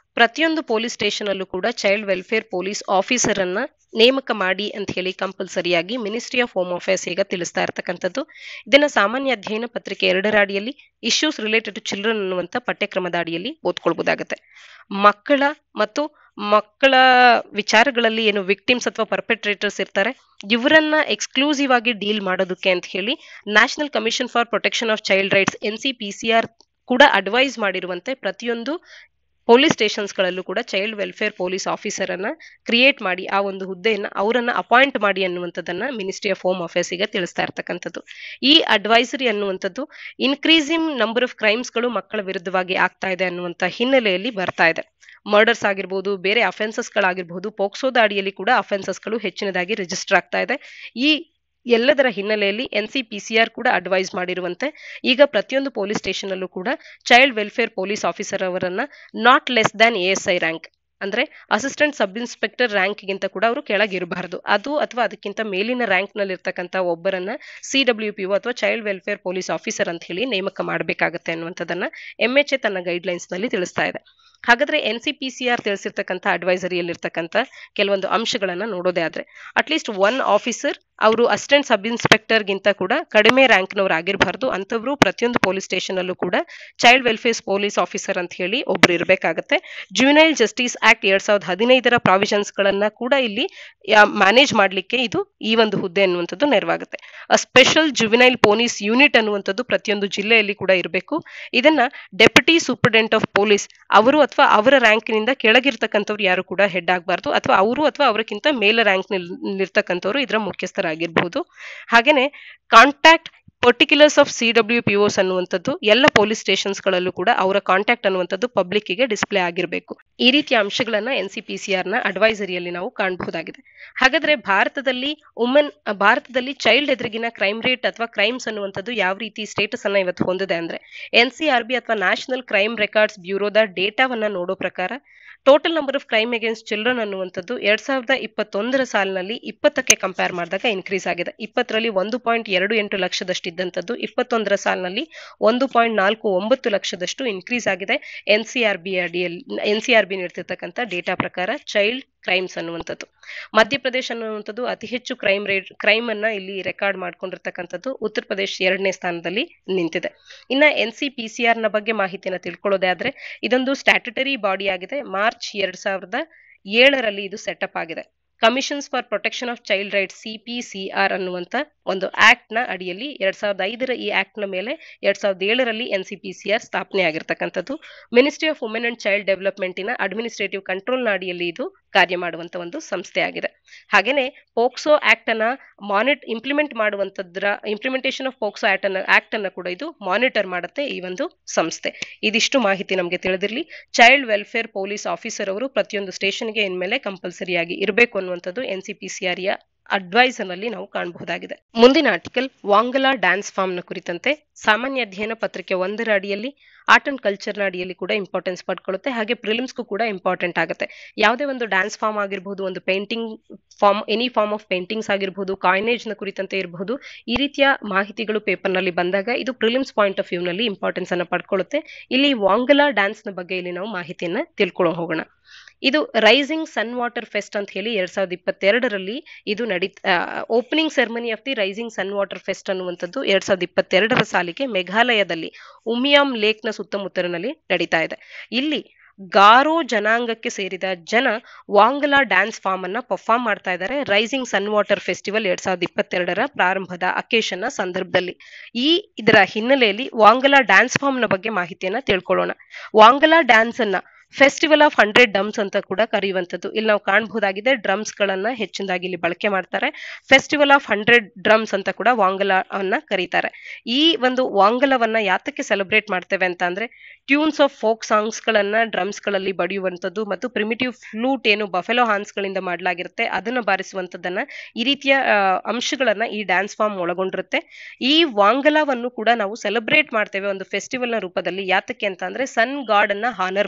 ಪ್ರತಿಯೊಂದು ಪೊಲೀಸ್ ಸ್ಟೇಷನ್ ಅಲ್ಲೂ ಕೂಡ ಚೈಲ್ಡ್ ವೆಲ್ಫೇರ್ ಪೊಲೀಸ್ ಆಫೀಸರ್ ಅನ್ನ ನೇಮಕ ಮಾಡಿ ಅಂತ ಹೇಳಿ ಕಂಪಲ್ಸರಿಯಾಗಿ ಮಿನಿಸ್ಟ್ರಿ ಆಫ್ ಹೋಮ್ ಅಫೇರ್ಸ್ ಈಗ ತಿಳಿಸ್ತಾ ಇರ್ತಕ್ಕಂಥದ್ದು ಇದನ್ನ ಸಾಮಾನ್ಯ ಅಧ್ಯಯನ ಪತ್ರಿಕೆ ಎರಡರ ಅಡಿಯಲ್ಲಿ ಇಶ್ಯೂಸ್ ರಿಲೇಟೆಡ್ ಟು ಚಿಲ್ಡ್ರನ್ ಅನ್ನುವಂಥ ಪಠ್ಯಕ್ರಮದ ಅಡಿಯಲ್ಲಿ ಓದ್ಕೊಳ್ಬಹುದಾಗತ್ತೆ ಮಕ್ಕಳ ಮತ್ತು ಮಕ್ಕಳ ವಿಚಾರಗಳಲ್ಲಿ ಏನು ವಿಕ್ಟಿಮ್ಸ್ ಅಥವಾ ಪರ್ಪೆಟ್ರೇಟರ್ಸ್ ಇರ್ತಾರೆ ಇವರನ್ನ ಎಕ್ಸ್ಕ್ಲೂಸಿವ್ ಆಗಿ ಡೀಲ್ ಮಾಡೋದಕ್ಕೆ ಅಂತ ಹೇಳಿ national commission for protection of child rights N C P C R ಕೂಡ ಅಡ್ವೈಸ್ ಮಾಡಿರುವಂತೆ ಪ್ರತಿಯೊಂದು ಪೊಲೀಸ್ ಸ್ಟೇಷನ್ಸ್ಗಳಲ್ಲೂ ಕೂಡ ಚೈಲ್ಡ್ ವೆಲ್ಫೇರ್ ಪೊಲೀಸ್ ಆಫೀಸರ್ ಅನ್ನ ಕ್ರಿಯೇಟ್ ಮಾಡಿ ಆ ಒಂದು ಹುದ್ದೆಯನ್ನ ಅವರನ್ನ ಅಪಾಯಿಂಟ್ ಮಾಡಿ ಅನ್ನುವಂಥದ್ದನ್ನ ಮಿನಿಸ್ಟ್ರಿ ಆಫ್ ಹೋಮ್ ಅಫೇರ್ಸ್ ಈಗ ತಿಳಿಸ್ತಾ ಇರ್ತಕ್ಕಂಥದ್ದು ಈ ಅಡ್ವೈಸರಿ ಅನ್ನುವಂಥದ್ದು ಇನ್ಕ್ರೀಸಿಂಗ್ ನಂಬರ್ ಆಫ್ ಕ್ರೈಮ್ಸ್ಗಳು ಮಕ್ಕಳ ವಿರುದ್ಧವಾಗಿ ಆಗ್ತಾ ಇದೆ ಅನ್ನುವಂಥ ಹಿನ್ನೆಲೆಯಲ್ಲಿ ಬರ್ತಾ ಇದೆ ಮರ್ಡರ್ಸ್ ಆಗಿರ್ಬೋದು ಬೇರೆ ಅಫೆನ್ಸಸ್ಗಳಾಗಿರ್ಬೋದು ಪೋಕ್ಸೋದ ಅಡಿಯಲ್ಲಿ ಕೂಡ ಅಫೆನ್ಸಸ್ಗಳು ಹೆಚ್ಚಿನದಾಗಿ ರಿಜಿಸ್ಟರ್ ಆಗ್ತಾ ಇದೆ ಈ ಎಲ್ಲದರ ಹಿನ್ನೆಲೆಯಲ್ಲಿ N C P C R ಕೂಡ ಅಡ್ವೈಸ್ ಮಾಡಿರುವಂತೆ ಈಗ ಪ್ರತಿಯೊಂದು ಪೊಲೀಸ್ ಸ್ಟೇಷನ್ ಅಲ್ಲೂ ಕೂಡ ಚೈಲ್ಡ್ ವೆಲ್ಫೇರ್ ಪೊಲೀಸ್ ಆಫೀಸರ್ ಅವರನ್ನ not less than A S I rank ಅಂದ್ರೆ ಅಸಿಸ್ಟೆಂಟ್ ಸಬ್ ಇನ್ಸ್ಪೆಕ್ಟರ್ ರ್ಯಾಂಕ್ಗಿಂತ ಕೂಡ ಅವರು ಕೆಳಗಿರಬಾರದು ಅದು ಅಥವಾ ಅದಕ್ಕಿಂತ ಮೇಲಿನ ರ್ಯಾಂಕ್ ನಲ್ಲಿ ಇರ್ತಕ್ಕಂಥ ಒಬ್ಬರನ್ನ ಸಿ ಡಬ್ಲ್ಯೂ ಪಿ ಅಥವಾ ಚೈಲ್ಡ್ ವೆಲ್ಫೇರ್ ಪೊಲೀಸ್ ಆಫೀಸರ್ ಅಂತ ಹೇಳಿ ನೇಮಕ ಮಾಡಬೇಕಾಗತ್ತೆ ಅನ್ನುವಂಥದ್ದನ್ನ ಎಂ ಎಚ್ ಎ ತನ್ನ ಗೈಡ್ಲೈನ್ಸ್ ನಲ್ಲಿ ತಿಳಿಸ್ತಾ ಇದೆ ಹಾಗಾದ್ರೆ N C P C R ತಿಳಿಸಿರ್ತಕ್ಕಂಥ ಅಡ್ವೈಸರಿಯಲ್ಲಿರ್ತಕ್ಕಂಥ ಕೆಲವೊಂದು ಅಂಶಗಳನ್ನ ನೋಡೋದೇ ಆದ್ರೆ ಅಟ್ಲೀಸ್ಟ್ ಒನ್ ಆಫೀಸರ್ ಅವರು ಅಸಿಸ್ಟೆಂಟ್ ಸಬ್ ಇನ್ಸ್ಪೆಕ್ಟರ್ಗಿಂತ ಕೂಡ ಕಡಿಮೆ ರ್ಯಾಂಕ್ನವ್ರು ಆಗಿರಬಾರ್ದು ಅಂಥವ್ರು ಪ್ರತಿಯೊಂದು ಪೊಲೀಸ್ ಸ್ಟೇಷನ್ ಅಲ್ಲೂ ಕೂಡ ಚೈಲ್ಡ್ ವೆಲ್ಫೇರ್ ಪೊಲೀಸ್ ಆಫೀಸರ್ ಅಂತ ಹೇಳಿ ಒಬ್ರು ಇರಬೇಕಾಗತ್ತೆ ಜುವಿನೈಲ್ ಜಸ್ಟಿಸ್ ಆಕ್ಟ್ ಎರಡ್ ಸಾವಿರದ ಹದಿನೈದರ ಪ್ರಾವಿಷನ್ಸ್ ಗಳನ್ನ ಕೂಡ ಇಲ್ಲಿ ಮ್ಯಾನೇಜ್ ಮಾಡ್ಲಿಕ್ಕೆ ಇದು ಈ ಒಂದು ಹುದ್ದೆ ಅನ್ನುವಂಥದ್ದು ನೆರವಾಗುತ್ತೆ ಸ್ಪೆಷಲ್ ಜುವಿನೈಲ್ ಪೊಲೀಸ್ ಯೂನಿಟ್ ಅನ್ನುವಂಥದ್ದು ಪ್ರತಿಯೊಂದು ಜಿಲ್ಲೆಯಲ್ಲಿ ಕೂಡ ಇರಬೇಕು ಇದನ್ನ ಡೆಪ್ಯೂಟಿ ಸೂಪರ್ಡೆಂಟ್ ಆಫ್ ಪೊಲೀಸ್ ಅವರು ಅಥವಾ ಅವರ ರ್ಯಾಂಕ್ನಿಂದ ಕೆಳಗಿರ್ತಕ್ಕಂಥವ್ರು ಯಾರು ಕೂಡ ಹೆಡ್ ಆಗಬಾರ್ದು ಅಥವಾ ಅವರು ಅಥವಾ ಅವರಕ್ಕಿಂತ ಮೇಲೆ ರ್ಯಾಂಕ್ ಇರ್ತಕ್ಕಂಥವ್ರು ಇದರ ಮುಖ್ಯಸ್ಥರಾಗಿರ್ಬಹುದು ಹಾಗೇನೆ contact particulars of C W P Os ಅನ್ನುವಂಥದ್ದು ಎಲ್ಲ ಪೊಲೀಸ್ ಸ್ಟೇಷನ್ಸ್ಗಳಲ್ಲೂ ಕೂಡ ಅವರ ಕಾಂಟ್ಯಾಕ್ಟ್ ಅನ್ನುವಂಥದ್ದು ಪಬ್ಲಿಕ್ಕಿಗೆ ಡಿಸ್ಪ್ಲೇ ಆಗಿರಬೇಕು ಈ ರೀತಿಯ ಅಂಶಗಳನ್ನ N C P C R ನ ಅಡ್ವೈಸರಿಯಲ್ಲಿ ನಾವು ಕಾಣಬಹುದಾಗಿದೆ ಹಾಗಾದ್ರೆ ಭಾರತದಲ್ಲಿ ವುಮೆನ್ ಭಾರತದಲ್ಲಿ ಚೈಲ್ಡ್ ಎದುರಿಗಿನ ಕ್ರೈಮ್ ರೇಟ್ ಅಥವಾ ಕ್ರೈಮ್ಸ್ ಅನ್ನುವಂಥದ್ದು ಯಾವ ರೀತಿ ಸ್ಟೇಟಸ್ ಅನ್ನ ಇವತ್ತು ಹೊಂದಿದೆ ಅಂದ್ರೆ ಎನ್ ಸಿ ಆರ್ ಬಿ ಅಥವಾ ನ್ಯಾಷನಲ್ ಕ್ರೈಮ್ ರೆಕಾರ್ಡ್ಸ್ ಬ್ಯೂರೋದ ಡೇಟಾವನ್ನ ನೋಡೋ ಪ್ರಕಾರ total number of crime against children ಅನ್ನುವಂಥದ್ದು ಎರಡ್ ಸಾವಿರದ ಇಪ್ಪತ್ತೊಂದರ ಸಾಲಿನಲ್ಲಿ ಇಪ್ಪತ್ತಕ್ಕೆ ಕಂಪೇರ್ ಮಾಡಿದಾಗ ಇನ್ಕ್ರೀಸ್ ಆಗಿದೆ ಇಪ್ಪತ್ತರಲ್ಲಿ ಒಂದು ಪಾಯಿಂಟ್ ಎರಡು ಎಂಟು ಲಕ್ಷದಷ್ಟಿದ್ದಂಥದ್ದು ಇಪ್ಪತ್ತೊಂದರ ಸಾಲಿನಲ್ಲಿ ಒಂದು ಪಾಯಿಂಟ್ ನಾಲ್ಕು ಒಂಬತ್ತು ಲಕ್ಷದಷ್ಟು ಇನ್ಕ್ರೀಸ್ ಆಗಿದೆ ಎನ್ ಸಿ ಆರ್ ಬಿ ಅಡಿಯಲ್ಲಿ ಎನ್ ಸಿ ಆರ್ ಬಿ ನೀಡ್ತಿರ್ತಕ್ಕಂಥ ಡೇಟಾ ಪ್ರಕಾರ ಚೈಲ್ಡ್ ಕ್ರೈಮ್ಸ್ ಅನ್ನುವಂಥದ್ದು ಮಧ್ಯಪ್ರದೇಶ ಅನ್ನುವಂಥದ್ದು ಅತಿ ಹೆಚ್ಚು ಕ್ರೈಮ್ ರೇಟ್ ಕ್ರೈಮ್ ಅನ್ನ ಇಲ್ಲಿ ರೆಕಾರ್ಡ್ ಮಾಡ್ಕೊಂಡಿರ್ತಕ್ಕಂಥದ್ದು ಉತ್ತರ ಪ್ರದೇಶ ಎರಡನೇ ಸ್ಥಾನದಲ್ಲಿ ನಿಂತಿದೆ ಇನ್ನ N C P C R ನ ಬಗ್ಗೆ ಮಾಹಿತಿಯನ್ನ ತಿಳ್ಕೊಳ್ಳೋದೇ ಆದ್ರೆ ಇದೊಂದು ಸ್ಟ್ಯಾಟ್ಯುಟರಿ ಬಾಡಿ ಆಗಿದೆ ಮಾರ್ಚ್ ಎರಡ್ ಸಾವಿರದ ಏಳರಲ್ಲಿ ಇದು ಸೆಟಪ್ ಆಗಿದೆ commissions for protection of child rights C P C R ಅನ್ನುವಂಥ ಒಂದು ಆಕ್ಟ್ ನ ಅಡಿಯಲ್ಲಿ ಎರಡ್ ಸಾವಿರದ ಐದರ ಈ ಆಕ್ಟ್ ನ ಮೇಲೆ ಎರಡ್ ಸಾವಿರದ ಏಳರಲ್ಲಿ N C P C R ಸ್ಥಾಪನೆ ಆಗಿರ್ತಕ್ಕಂಥದ್ದು ministry of women and child ಡೆವಲಪ್ಮೆಂಟಿನ ಅಡ್ಮಿನಿಸ್ಟ್ರೇಟಿವ್ ಕಂಟ್ರೋಲ್ ನ ಅಡಿಯಲ್ಲಿ ಇದು ಕಾರ್ಯ ಮಾಡುವಂತ ಒಂದು ಸಂಸ್ಥೆ ಆಗಿದೆ ಹಾಗೇನೆ ಪೋಕ್ಸೋ ಆಕ್ಟ್ ಅನ್ನ ಮಾನಿಟ್ ಇಂಪ್ಲಿಮೆಂಟ್ ಮಾಡುವಂತದ್ರ ಇಂಪ್ಲಿಮೆಂಟೇಷನ್ ಆಫ್ ಪೋಕ್ಸೋ ಆಕ್ಟ್ ಅನ್ನ ಆಕ್ಟ್ ಅನ್ನ ಕೂಡ ಇದು ಮಾನಿಟರ್ ಮಾಡುತ್ತೆ ಈ ಒಂದು ಸಂಸ್ಥೆ ಇದಿಷ್ಟು ಮಾಹಿತಿ ನಮಗೆ ತಿಳಿದಿರಲಿ ಚೈಲ್ಡ್ ವೆಲ್ಫೇರ್ ಪೊಲೀಸ್ ಆಫೀಸರ್ ಅವರು ಪ್ರತಿಯೊಂದು ಸ್ಟೇಷನ್ಗೆ ಇನ್ಮೇಲೆ ಕಂಪಲ್ಸರಿಯಾಗಿ ಇರಬೇಕು ಅನ್ನುವಂಥದ್ದು N C P C R advise ನಲ್ಲಿ ನಾವು ಕಾಣಬಹುದಾಗಿದೆ ಮುಂದಿನ ಆರ್ಟಿಕಲ್ ವಾಂಗಲಾ ಡ್ಯಾನ್ಸ್ ಫಾರ್ಮ್ ನ ಕುರಿತಂತೆ ಸಾಮಾನ್ಯ ಅಧ್ಯಯನ ಪತ್ರಿಕೆ ಒಂದರ ಅಡಿಯಲ್ಲಿ ಆರ್ಟ್ ಅಂಡ್ ಕಲ್ಚರ್ ನ ಅಡಿಯಲ್ಲಿ ಕೂಡ ಇಂಪಾರ್ಟೆನ್ಸ್ ಪಡ್ಕೊಳ್ಳುತ್ತೆ ಹಾಗೆ ಪ್ರಿಲಿಮ್ಸ್ಗೂ ಕೂಡ ಇಂಪಾರ್ಟೆಂಟ್ ಆಗುತ್ತೆ ಯಾವುದೇ ಒಂದು ಡ್ಯಾನ್ಸ್ ಫಾರ್ಮ್ ಆಗಿರ್ಬೋದು ಒಂದು painting form any form of paintings ಆಗಿರ್ಬೋದು ಕಾಯಿನೇಜ್ ನ ಕುರಿತಂತೆ ಇರಬಹುದು ಈ ರೀತಿಯ ಮಾಹಿತಿಗಳು ಪೇಪರ್ ನಲ್ಲಿ ಬಂದಾಗ ಇದು ಪ್ರಿಲಿಮ್ಸ್ ಪಾಯಿಂಟ್ ಆಫ್ ವ್ಯೂ ನಲ್ಲಿ ಇಂಪಾರ್ಟೆನ್ಸ್ ಅನ್ನ ಪಡ್ಕೊಳ್ಳುತ್ತೆ ಇಲ್ಲಿ ವಾಂಗಲಾ ಡ್ಯಾನ್ಸ್ ನ ಬಗ್ಗೆ ಇಲ್ಲಿ ನಾವು ಮಾಹಿತಿಯನ್ನ ತಿಳ್ಕೊಳ್ಳೋ ಹೋಗೋಣ ಇದು ರೈಸಿಂಗ್ ಸನ್ ವಾಟರ್ ಫೆಸ್ಟ್ ಅಂತ ಹೇಳಿ ಎರಡ್ ಸಾವಿರದ ಇಪ್ಪತ್ತೆರಡರಲ್ಲಿ ಇದು ನಡಿ opening ceremony of the rising sun water fest ಅನ್ನುವಂಥದ್ದು ಎರಡ್ ಸಾವಿರದ ಇಪ್ಪತ್ತೆರಡರ ಸಾಲಿಗೆ ಮೇಘಾಲಯದಲ್ಲಿ ಉಮಿಯಾಂ ಲೇಕ್ ನ ಸುತ್ತಮುತ್ತಲಿನಲ್ಲಿ ನಡೀತಾ ಇದೆ ಇಲ್ಲಿ ಗಾರೋ ಜನಾಂಗಕ್ಕೆ ಸೇರಿದ ಜನ ವಾಂಗಲಾ ಡ್ಯಾನ್ಸ್ ಫಾರ್ಮ್ ಅನ್ನ ಪರ್ಫಾರ್ಮ್ ಮಾಡ್ತಾ ಇದ್ದಾರೆ ರೈಸಿಂಗ್ ಸನ್ ವಾಟರ್ ಫೆಸ್ಟಿವಲ್ ಎರಡ್ ಸಾವಿರದ ಇಪ್ಪತ್ತೆರಡರ ಪ್ರಾರಂಭದ ಅಕೇಶನ್ ನ ಸಂದರ್ಭದಲ್ಲಿ ಈ ಇದರ ಹಿನ್ನೆಲೆಯಲ್ಲಿ ವಾಂಗಲಾ ಡ್ಯಾನ್ಸ್ ಫಾರ್ಮ್ ನ ಬಗ್ಗೆ ಮಾಹಿತಿಯನ್ನ ತಿಳ್ಕೊಳ್ಳೋಣ ವಾಂಗಲಾ ಡ್ಯಾನ್ಸ್ ಅನ್ನ ಫೆಸ್ಟಿವಲ್ ಆಫ್ ಹಂಡ್ರೆಡ್ ಡಮ್ಸ್ ಅಂತ ಕೂಡ ಕರೆಯುವಂಥದ್ದು ಇಲ್ಲಿ ನಾವು ಕಾಣಬಹುದಾಗಿದೆ ಡ್ರಮ್ಸ್ ಗಳನ್ನ ಹೆಚ್ಚಿನದಾಗಿ ಇಲ್ಲಿ ಬಳಕೆ ಮಾಡ್ತಾರೆ ಫೆಸ್ಟಿವಲ್ ಆಫ್ ಹಂಡ್ರೆಡ್ ಡ್ರಮ್ಸ್ ಅಂತ ಕೂಡ ವಾಂಗಲವನ್ನ ಕರೀತಾರೆ ಈ ಒಂದು ವಾಂಗಲವನ್ನ ಯಾತಕ್ಕೆ ಸೆಲೆಬ್ರೇಟ್ ಮಾಡ್ತೇವೆ ಅಂತ ಅಂದ್ರೆ ಟ್ಯೂನ್ಸ್ ಆಫ್ ಫೋಕ್ ಸಾಂಗ್ಸ್ ಗಳನ್ನ ಡ್ರಮ್ಸ್ ಗಳಲ್ಲಿ ಬಡಿಯುವಂಥದ್ದು ಮತ್ತು ಪ್ರಿಮಿಟಿವ್ ಫ್ಲೂಟ್ ಏನು ಬಫೆಲೋ ಹಾನ್ಸ್ ಗಳಿಂದ ಮಾಡಲಾಗಿರುತ್ತೆ ಅದನ್ನ ಬಾರಿಸುವಂಥದ್ದನ್ನ ಈ ರೀತಿಯ ಅಂಶಗಳನ್ನ ಈ ಡ್ಯಾನ್ಸ್ ಫಾರ್ಮ್ ಒಳಗೊಂಡಿರುತ್ತೆ ಈ ವಾಂಗಲವನ್ನು ಕೂಡ ನಾವು ಸೆಲೆಬ್ರೇಟ್ ಮಾಡ್ತೇವೆ ಒಂದು ಫೆಸ್ಟಿವಲ್ ನ ರೂಪದಲ್ಲಿ ಯಾತಕ್ಕೆ ಅಂತ ಅಂದ್ರೆ ಸನ್ ಗಾಡ್ ಅನ್ನ ಹಾನರ್ ಮಾಡ್ಲಿಕ್ಕೆ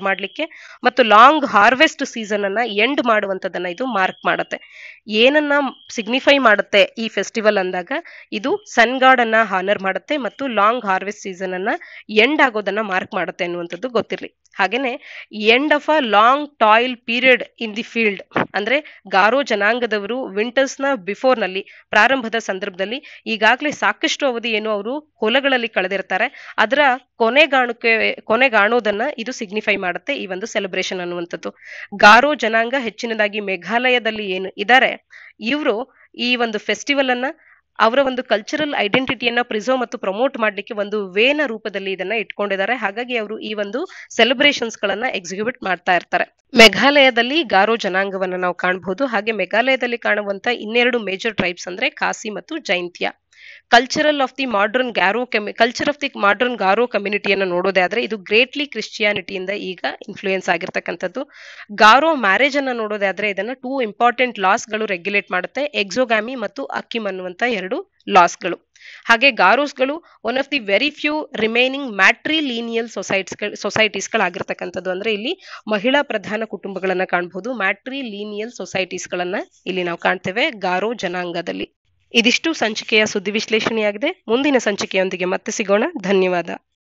ಮತ್ತು ಲಾಂಗ್ ಹಾರ್ವೆಸ್ಟ್ ಸೀಸನ್ ಅನ್ನ ಎಂಡ್ ಮಾಡುವಂತದನ್ನ ಇದು ಮಾರ್ಕ್ ಮಾಡುತ್ತೆ ಏನನ್ನ ಸಿಗ್ನಿಫೈ ಮಾಡುತ್ತೆ ಈ ಫೆಸ್ಟಿವಲ್ ಅಂದಾಗ ಇದು ಸನ್ ಗಾಡ್ ಅನ್ನ ಹಾನರ್ ಮಾಡುತ್ತೆ ಮತ್ತು ಲಾಂಗ್ ಹಾರ್ವೆಸ್ಟ್ ಸೀಸನ್ ಅನ್ನ ಎಂಡ್ ಆಗೋದನ್ನ ಮಾರ್ಕ್ ಮಾಡುತ್ತೆ ಅನ್ನುವಂಥದ್ದು ಗೊತ್ತಿರಲಿ ಹಾಗೇನೆ end of a long toil period in the field ಅಂದ್ರೆ ಗಾರೋ ಜನಾಂಗದವರು ವಿಂಟರ್ಸ್ ನ ಬಿಫೋರ್ ನಲ್ಲಿ ಪ್ರಾರಂಭದ ಸಂದರ್ಭದಲ್ಲಿ ಈಗಾಗಲೇ ಸಾಕಷ್ಟು ಅವಧಿ ಏನು ಅವರು ಹೊಲಗಳಲ್ಲಿ ಕಳೆದಿರ್ತಾರೆ ಅದರ ಕೊನೆಗಾಣುಕೆ ಕೊನೆಗಾಣೋದನ್ನ ಇದು ಸಿಗ್ನಿಫೈ ಮಾಡುತ್ತೆ ಈ ಒಂದು ಸೆಲೆಬ್ರೇಷನ್ ಅನ್ನುವಂಥದ್ದು ಗಾರೋ ಜನಾಂಗ ಹೆಚ್ಚಿನದಾಗಿ ಮೇಘಾಲಯದಲ್ಲಿ ಏನು ಇದ್ದಾರೆ ಇವರು ಈ ಒಂದು ಫೆಸ್ಟಿವಲ್ ಅನ್ನ ಅವರ ಒಂದು ಕಲ್ಚರಲ್ ಐಡೆಂಟಿಟಿಯನ್ನ ಪ್ರಿಸರ್ವ್ ಮತ್ತು ಪ್ರಮೋಟ್ ಮಾಡ್ಲಿಕ್ಕೆ ಒಂದು ವೇನ ರೂಪದಲ್ಲಿ ಇದನ್ನ ಇಟ್ಕೊಂಡಿದ್ದಾರೆ ಹಾಗಾಗಿ ಅವರು ಈ ಒಂದು ಸೆಲೆಬ್ರೇಷನ್ಸ್ ಗಳನ್ನ ಎಕ್ಸಿಕ್ಯೂಟ್ ಮಾಡ್ತಾ ಇರ್ತಾರೆ ಮೇಘಾಲಯದಲ್ಲಿ ಗಾರೋ ಜನಾಂಗವನ್ನ ನಾವು ಕಾಣಬಹುದು ಹಾಗೆ ಮೇಘಾಲಯದಲ್ಲಿ ಕಾಣುವಂತ ಇನ್ನೆರಡು ಮೇಜರ್ ಟ್ರೈಬ್ಸ್ ಅಂದ್ರೆ ಖಾಸಿ ಮತ್ತು Jaintia cultural of the modern Garo ಕಮ್ಯು culture of the modern Garo ಕಮ್ಯುನಿಟಿಯನ್ನು ನೋಡೋದೇ ಆದ್ರೆ ಇದು ಗ್ರೇಟ್ಲಿ ಕ್ರಿಶ್ಚಿಯಾನಿಟಿಯಿಂದ ಈಗ ಇನ್ಫ್ಲೂಯೆನ್ಸ್ ಆಗಿರ್ತಕ್ಕಂಥದ್ದು ಗಾರೋ ಮ್ಯಾರೇಜ್ ಅನ್ನ ನೋಡೋದೇ ಆದ್ರೆ ಇದನ್ನ ಟೂ ಇಂಪಾರ್ಟೆಂಟ್ ಲಾಸ್ಗಳು ರೆಗ್ಯುಲೇಟ್ ಮಾಡುತ್ತೆ ಎಕ್ಸೋಗಾಮಿ ಮತ್ತು ಅಕ್ಕಿಮ್ ಅನ್ನುವಂತ ಎರಡು ಲಾಸ್ಗಳು ಹಾಗೆ ಗಾರೋಸ್ಗಳು one of the very few remaining matrilineal societies ಸೊಸೈಟೀಸ್ಗಳಾಗಿರ್ತಕ್ಕಂಥದ್ದು ಅಂದ್ರೆ ಇಲ್ಲಿ ಮಹಿಳಾ ಪ್ರಧಾನ ಕುಟುಂಬಗಳನ್ನ ಕಾಣಬಹುದು ಮ್ಯಾಟ್ರಿ ಲೀನಿಯಲ್ ಸೊಸೈಟೀಸ್ಗಳನ್ನ ಇಲ್ಲಿ ನಾವು ಕಾಣ್ತೇವೆ ಗಾರೋ ಜನಾಂಗದಲ್ಲಿ ಇದಿಷ್ಟು ಸಂಚಿಕೆಯ ಸುದ್ದಿ ವಿಶ್ಲೇಷಣೆಯಾಗಿದೆ ಮುಂದಿನ ಸಂಚಿಕೆಯೊಂದಿಗೆ ಮತ್ತೆ ಸಿಗೋಣ ಧನ್ಯವಾದ